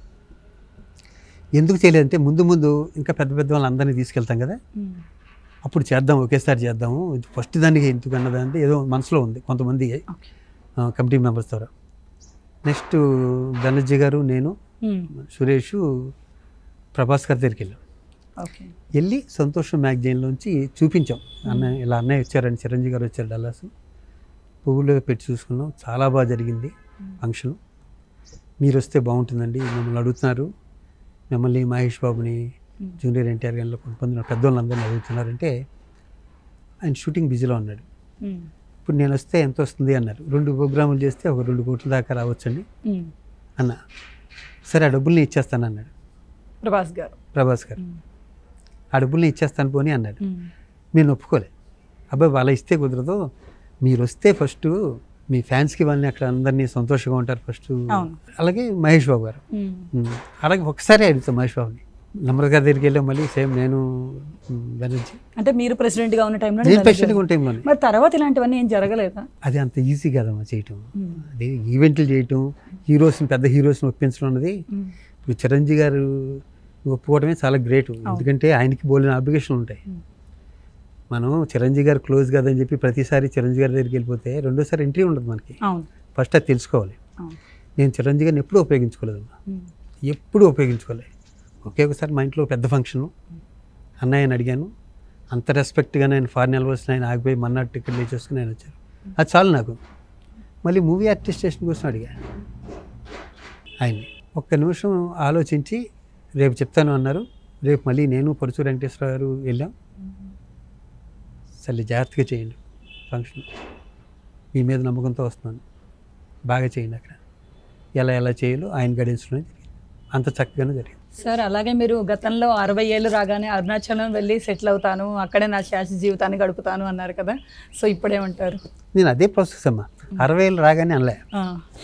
[SPEAKER 2] ఎందుకు చేయలేదంటే ముందు ముందు ఇంకా పెద్ద పెద్ద వాళ్ళందరినీ తీసుకెళ్తాం కదా
[SPEAKER 1] ఉమ్,
[SPEAKER 2] అప్పుడు చేద్దాం ఒకేసారి చేద్దాము ఫస్ట్ దానికి ఎందుకు అన్నదంటే ఏదో మనసులో ఉంది కొంతమంది
[SPEAKER 1] ఓకే
[SPEAKER 2] ఆ, కమిటీ మెంబర్స్ ద్వారా నెక్స్ట్ బెనర్జీ గారు నేను
[SPEAKER 1] ఉమ్,
[SPEAKER 2] సురేష్ ప్రభాస్ గారి దగ్గరికి వెళ్ళాం
[SPEAKER 1] ఓకే
[SPEAKER 2] వెళ్ళి సంతోషం మ్యాగజైన్లోంచి చూపించాం అన్నయ్య ఇలా అన్నయ్య వచ్చారని చిరంజీవి గారు వచ్చారు డల్లాస్ పువ్వులు పెట్టి చూసుకున్నాం చాలా బాగా జరిగింది ఫంక్షన్ మీరు వస్తే బాగుంటుందండి మిమ్మల్ని అడుగుతున్నారు మిమ్మల్ని మహేష్ బాబుని జూనియర్ ఎన్టీఆర్ గారిలో కొంతమంది పెద్దోళ్ళందరినీ అడుగుతున్నారంటే ఆయన షూటింగ్ బిజీలో ఉన్నాడు
[SPEAKER 1] మ్మ్.
[SPEAKER 2] ఇప్పుడు నేను వస్తే ఎంత వస్తుంది అన్నారు రెండు ప్రోగ్రాములు చేస్తే ఒక రెండు కోట్ల దాకా రావచ్చండి
[SPEAKER 1] మ్మ్.
[SPEAKER 2] అన్న సరే ఆ డబ్బుల్ని ఇచ్చేస్తాను అన్నాడు
[SPEAKER 1] ప్రభాస్ గారు
[SPEAKER 2] ప్రభాస్ గారు
[SPEAKER 1] మ్మ్.
[SPEAKER 2] ఆ డబ్బుల్ని ఇచ్చేస్తాను పోనీ అన్నాడు
[SPEAKER 1] మ్మ్.
[SPEAKER 2] నేను ఒప్పుకోలే అబ్బాయి వాళ్ళ ఇస్తే కుదరదు మీరు వస్తే ఫస్ట్ మీ ఫ్యాన్స్కి వాళ్ళని అక్కడ అందరినీ సంతోషంగా ఉంటారు ఫస్ట్
[SPEAKER 1] అవును.
[SPEAKER 2] అలాగే మహేష్ బాబు గారు
[SPEAKER 1] మ్మ్.
[SPEAKER 2] ఉమ్, అలాగే ఒకసారి అడుగుతాం మహేష్ బాబుని నమ్రత గారి దగ్గరికి వెళ్ళాం మళ్ళీ సేమ్ నేను ఉమ్, బెనర్జీ
[SPEAKER 1] అంటే మీరు ప్రెసిడెంట్ గా ఉన్న టైంలో
[SPEAKER 2] నేను పేషెంట్గా ఉన్న టైంలోనే
[SPEAKER 1] మరి తర్వాత ఇలాంటివన్నీ ఏం జరగలేదా
[SPEAKER 2] అది అంత ఈజీ కదమ్మా చేయటం
[SPEAKER 1] మ్మ్.
[SPEAKER 2] అది ఈవెంట్లు చేయటం హీరోస్ని పెద్ద హీరోస్ని ఒప్పించడం అన్నది
[SPEAKER 1] మ్మ్.
[SPEAKER 2] ఇప్పుడు చిరంజీవి గారు ఒప్పుకోవడమే చాలా గ్రేట్ ఎందుకంటే ఆయనకి బోలిన అప్లికేషన్లు ఉంటాయి
[SPEAKER 1] మ్మ్.
[SPEAKER 2] మనం చిరంజీవి గారు క్లోజ్ కదని చెప్పి ప్రతిసారి చిరంజీవి గారి దగ్గరికి వెళ్ళిపోతే రెండోసారి ఎంట్రీ ఉండదు మనకి
[SPEAKER 1] అవును
[SPEAKER 2] ఫస్ట్ అది తెలుసుకోవాలి
[SPEAKER 1] అవును
[SPEAKER 2] నేను చిరంజీవి గారిని ఎప్పుడూ ఉపయోగించుకోలేదమ్మా
[SPEAKER 1] మ్మ్.
[SPEAKER 2] ఎప్పుడూ ఉపయోగించుకోలేదు ఒకే ఒకసారి మా ఇంట్లో పెద్ద ఫంక్షను అన్నయ్యని అడిగాను అంత రెస్పెక్ట్గా నేను ఫారిన్ వెళ్ళవలసిన ఆయన ఆగిపోయి మన్నాడు టికెట్ లేచేసుకుని నేను వచ్చాను అది చాలు నాకు మళ్ళీ మూవీ ఆర్టిస్టేషన్ కోసం అడిగా ఆయన్ని ఒక్క నిమిషం ఆలోచించి రేపు చెప్తాను అన్నారు రేపు మళ్ళీ నేను పరుచూరు వెంకటేశ్వర గారు వెళ్ళాం సరే జాగ్రత్తగా చేయండి ఫంక్షన్ మీ మీద నమ్మకంతో వస్తున్నాను బాగా చేయండి అక్కడ ఎలా ఎలా చేయాలో ఆయన గైడెన్స్లోనే జరిగింది అంత చక్కగానే జరిగింది
[SPEAKER 1] సార్ అలాగే మీరు గతంలో అరవై ఏళ్ళు రాగానే అరుణాచలం వెళ్ళి సెటిల్ అవుతాను అక్కడే నా శాశ్వత జీవితాన్ని గడుపుతాను అన్నారు కదా సో ఇప్పుడేమంటారు
[SPEAKER 2] నేను అదే ప్రాసెస్ అమ్మా అరవై ఏళ్ళు రాగానే అనలే
[SPEAKER 1] ఆ,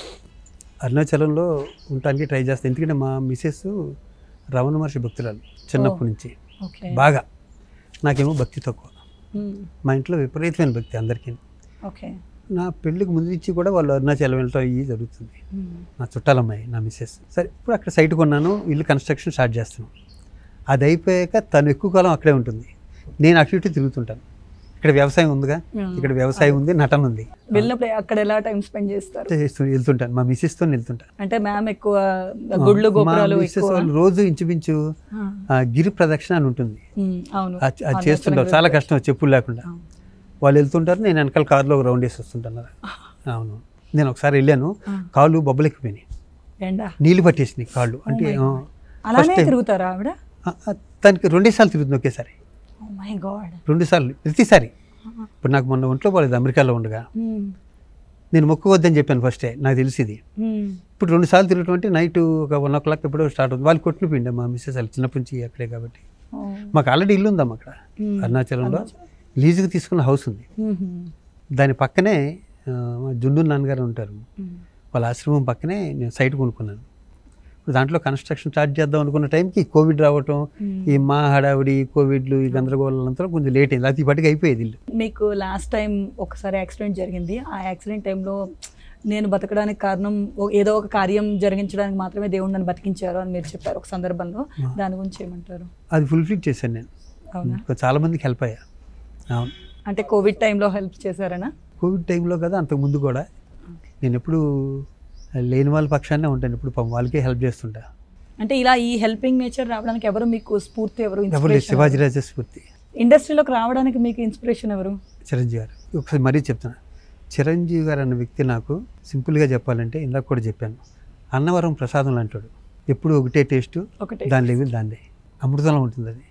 [SPEAKER 2] అరుణాచలంలో ఉండటానికి ట్రై చేస్తాను ఎందుకంటే మా మిసెస్ రమణ మహర్షి భక్తురాలు చిన్నప్పటి నుంచి
[SPEAKER 1] ఓకే
[SPEAKER 2] బాగా నాకేమో భక్తి తక్కువ
[SPEAKER 1] మ్మ్.
[SPEAKER 2] మా ఇంట్లో విపరీతమైన భక్తి అందరికీ
[SPEAKER 1] ఓకే
[SPEAKER 2] నా పెళ్ళికి ముందు నుంచి కూడా వాళ్ళు అరుణాచలం వెళ్ళటం ఇవి జరుగుతుంది
[SPEAKER 1] మ్మ్.
[SPEAKER 2] నా చుట్టాలమ్మాయి నా మిస్సెస్ సరే ఇప్పుడు అక్కడ సైట్ కొన్నాను ఇల్లు కన్స్ట్రక్షన్ స్టార్ట్ చేస్తున్నాను అది అయిపోయాక తను ఎక్కువ కాలం అక్కడే ఉంటుంది నేను అటు ఇటు తిరుగుతుంటాను ఇక్కడ వ్యవసాయం ఉందిగా
[SPEAKER 1] మ్మ్.
[SPEAKER 2] ఇక్కడ వ్యవసాయం ఉంది నటన ఉంది
[SPEAKER 1] వెళ్ళినప్పుడు అక్కడ ఎలా టైం స్పెండ్ చేస్తారు
[SPEAKER 2] చేస్తూ వెళ్తుంటాను మా మిస్సెస్తో వెళ్తుంటాను
[SPEAKER 1] అంటే మ్యామ్ ఎక్కువ గుళ్ళు గోపురాలు
[SPEAKER 2] మా మిస్సెస్
[SPEAKER 1] ఎక్కువ
[SPEAKER 2] వాళ్ళు రోజు ఇంచుమించు
[SPEAKER 1] ఆ,
[SPEAKER 2] ఆ, గిరి ప్రదక్షిణ అని ఉంటుంది
[SPEAKER 1] మ్మ్. అవును
[SPEAKER 2] అది అది చేస్తుంటారు చాలా కష్టం చెప్పులు లేకుండా
[SPEAKER 1] అవును.
[SPEAKER 2] వాళ్ళు వెళ్తుంటారు నేను వెనకాల కార్లో ఒక రౌండ్ వేసి వస్తుంటాను అవును నేను ఒకసారి వెళ్ళాను
[SPEAKER 1] ఆ.
[SPEAKER 2] కాళ్ళు బొబ్బలెక్కిపోయినాయి
[SPEAKER 1] ఎండా
[SPEAKER 2] నీళ్ళు పట్టేసినాయి కాళ్ళు అంటే
[SPEAKER 1] my
[SPEAKER 2] ఆ,
[SPEAKER 1] అలానే
[SPEAKER 2] time.
[SPEAKER 1] తిరుగుతారా ఆవిడ
[SPEAKER 2] ఆ, ఆ, దానికి రెండేసార్లు తిరుగుతుంది ఒకేసారి
[SPEAKER 1] ఓ మై గాడ్
[SPEAKER 2] రెండుసార్లు ప్రతిసారి ఇప్పుడు నాకు మొన్న ఒంట్లో పోలేదు అమెరికాలో ఉండగా నేను మొక్కువద్దని చెప్పాను ఫస్టే నాకు తెలిసింది ఇప్పుడు రెండు సార్లు తిరగటం అంటే నైట్ ఒక వన్ ఓ క్లాక్ ఎప్పుడో స్టార్ట్ అవుతుంది వాళ్ళు కొట్టిన పిండి మా మిస్సెస్ వాళ్ళు చిన్నప్పటి నుంచి అక్కడే కాబట్టి మాకు ఆల్రెడీ ఇల్లు ఉందమ్మా అక్కడ అరుణాచలంలో లీజుకి తీసుకున్న హౌస్ ఉంది దాని పక్కనే ఆ, మా జుండూరు నాన్నగారు ఉంటారు వాళ్ళ ఆశ్రమం పక్కనే నేను సైట్ కొనుక్కున్నాను ఇప్పుడు దాంట్లో కన్స్ట్రక్షన్ స్టార్ట్ చేద్దాం అనుకున్న టైంకి కోవిడ్ రావటం ఈ మా హడావిడి కోవిడ్లు ఈ గందరగోళంతో కొంచెం లేట్ అయింది అది ఇప్పటికి అయిపోయేది ఇల్లు
[SPEAKER 1] మీకు లాస్ట్ టైం ఒకసారి యాక్సిడెంట్ జరిగింది ఆ యాక్సిడెంట్ టైంలో నేను బతకడానికి కారణం ఓ- ఏదో ఒక కార్యం జరిగించడానికి మాత్రమే దేవుడు నన్ను బతికించారు అని మీరు చెప్పారు ఒక సందర్భంలో దాని గురించి ఏమంటారు
[SPEAKER 2] అది ఫుల్ఫిల్ చేశాను నేను
[SPEAKER 1] అవునా
[SPEAKER 2] ఇంకా చాలా మందికి హెల్ప్ అయ్యా అవును
[SPEAKER 1] అంటే కోవిడ్ టైంలో హెల్ప్ చేశారనా
[SPEAKER 2] కోవిడ్ టైంలో కదా అంతకు ముందు కూడా నేను ఎప్పుడు లేని వాళ్ళ పక్షాన్నే ఉంటాను ఇప్పుడు పాపం వాళ్ళకే హెల్ప్ చేస్తుంటా
[SPEAKER 1] అంటే ఇలా ఈ హెల్పింగ్ నేచర్ రావడానికి ఎవరు మీకు స్ఫూర్తి ఎవరు
[SPEAKER 2] ఎవరు లేదు, శివాజీ రాజా స్ఫూర్తి
[SPEAKER 1] ఇండస్ట్రీలోకి రావడానికి మీకు ఇన్స్పిరేషన్ ఎవరు
[SPEAKER 2] చిరంజీవి గారు ఒకసారి మరీ చెప్తున్నా చిరంజీవి గారు అన్న వ్యక్తి నాకు సింపుల్గా చెప్పాలంటే ఇందాక కూడా చెప్పాను అన్నవరం ప్రసాదం లాంటాడు ఎప్పుడు ఒకటే టేస్ట్
[SPEAKER 1] ఒకటే
[SPEAKER 2] దాని లెవెల్ దాందే అమృతంలో ఉంటుంది అది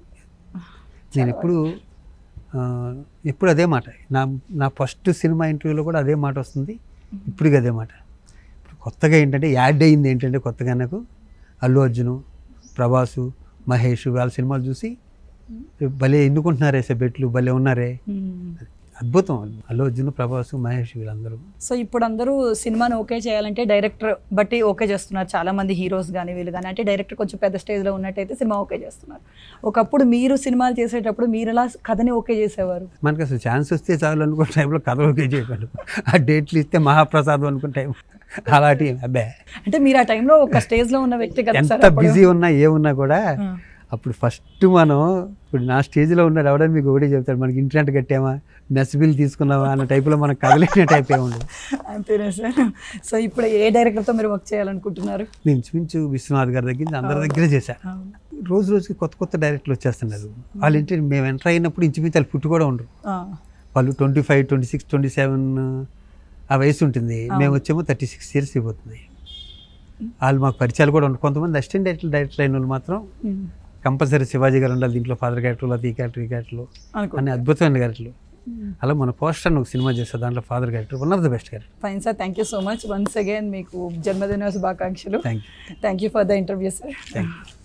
[SPEAKER 2] నేను ఎప్పుడు ఆ, ఎప్పుడు అదే మాట నా నా ఫస్ట్ సినిమా ఇంటర్వ్యూలో కూడా అదే మాట వస్తుంది ఇప్పటికి అదే మాట ఇప్పుడు కొత్తగా ఏంటంటే యాడ్ అయింది ఏంటంటే కొత్తగా నాకు అల్లు అర్జును ప్రభాసు మహేష్ వాళ్ళ సినిమాలు చూసి భలే ఎన్నుకుంటున్నారే సెబెట్లు భలే ఉన్నారే అద్భుతం అల్లు అర్జున్ ప్రభాస్ మహేష్ వీళ్ళందరూ
[SPEAKER 1] సో ఇప్పుడు అందరూ సినిమాను ఓకే చేయాలంటే డైరెక్టర్ బట్టి ఓకే చేస్తున్నారు చాలా మంది హీరోస్ కానీ వీళ్ళు కానీ అంటే డైరెక్టర్ కొంచెం పెద్ద స్టేజ్లో ఉన్నట్టయితే సినిమా ఓకే చేస్తున్నారు ఒకప్పుడు మీరు సినిమాలు చేసేటప్పుడు మీరు ఎలా కథని ఓకే చేసేవారు
[SPEAKER 2] మనకి అసలు ఛాన్స్ వస్తే చాలు అనుకున్న టైంలో కథ ఓకే చేయగలరు ఆ డేట్లు ఇస్తే మహాప్రసాదం అనుకున్న టైం అలాంటి అబ్బే
[SPEAKER 1] అంటే మీరు ఆ టైంలో ఒక స్టేజ్లో ఉన్న వ్యక్తి కదా సార్
[SPEAKER 2] ఎంత బిజీ ఉన్నా ఏమున్నా కూడా
[SPEAKER 1] ఆ.
[SPEAKER 2] అప్పుడు ఫస్ట్ మనం ఇప్పుడు నా స్టేజ్లో ఉన్నాడు ఎవడని మీకు ఒకటే చెప్తాడు మనకి ఇంటర్నెట్ కట్టామా మెస్ బిల్ తీసుకున్నామా అన్న టైప్లో మనకు కదలేని టైప్ ఏ ఉండదు
[SPEAKER 1] అంతేనా సార్ సో ఇప్పుడు ఏ డైరెక్టర్తో మీరు వర్క్ చేయాలనుకుంటున్నారు
[SPEAKER 2] నేను ఇంచుమించు విశ్వనాథ్ గారి దగ్గర నుంచి అందరి దగ్గర చేశా రోజు రోజుకి కొత్త కొత్త డైరెక్టర్లు వచ్చేస్తున్నారు వాళ్ళు ఏంటి మేము ఎంటర్ అయినప్పుడు ఇంచుమించు వాళ్ళు పుట్టు కూడా ఉండరు
[SPEAKER 1] ఆ,
[SPEAKER 2] వాళ్ళు twenty five twenty six twenty seven ఆ వయసు ఉంటుంది
[SPEAKER 1] అవును.
[SPEAKER 2] మేము వచ్చేమో థర్టీ సిక్స్ ఇయర్స్ అయిపోతుంది వాళ్ళు మాకు పరిచయాలు కూడా ఉండవు కొంతమంది అసిస్టెంట్ డైరెక్టర్ డైరెక్టర్ అయిన వాళ్ళు మాత్రం
[SPEAKER 1] ఉమ్,
[SPEAKER 2] కంపల్సరీ శివాజీ గారు ఉండాలి దీంట్లో ఫాదర్ క్యారెక్టర్ అది క్యారెక్టర్ ఈ క్యారెక్టర్లు అన్ని
[SPEAKER 1] అనుకుంటా
[SPEAKER 2] అద్భుతమైన క్యారెక్టర్లు అలా మన పోస్టర్ ఒక సినిమా చేస్తారు దాంట్లో father character one of the best character
[SPEAKER 1] fine sir thank you so much once again మీకు జన్మదిన శుభాకాంక్షలు
[SPEAKER 2] thank you
[SPEAKER 1] thank you for the interview sir
[SPEAKER 2] thank you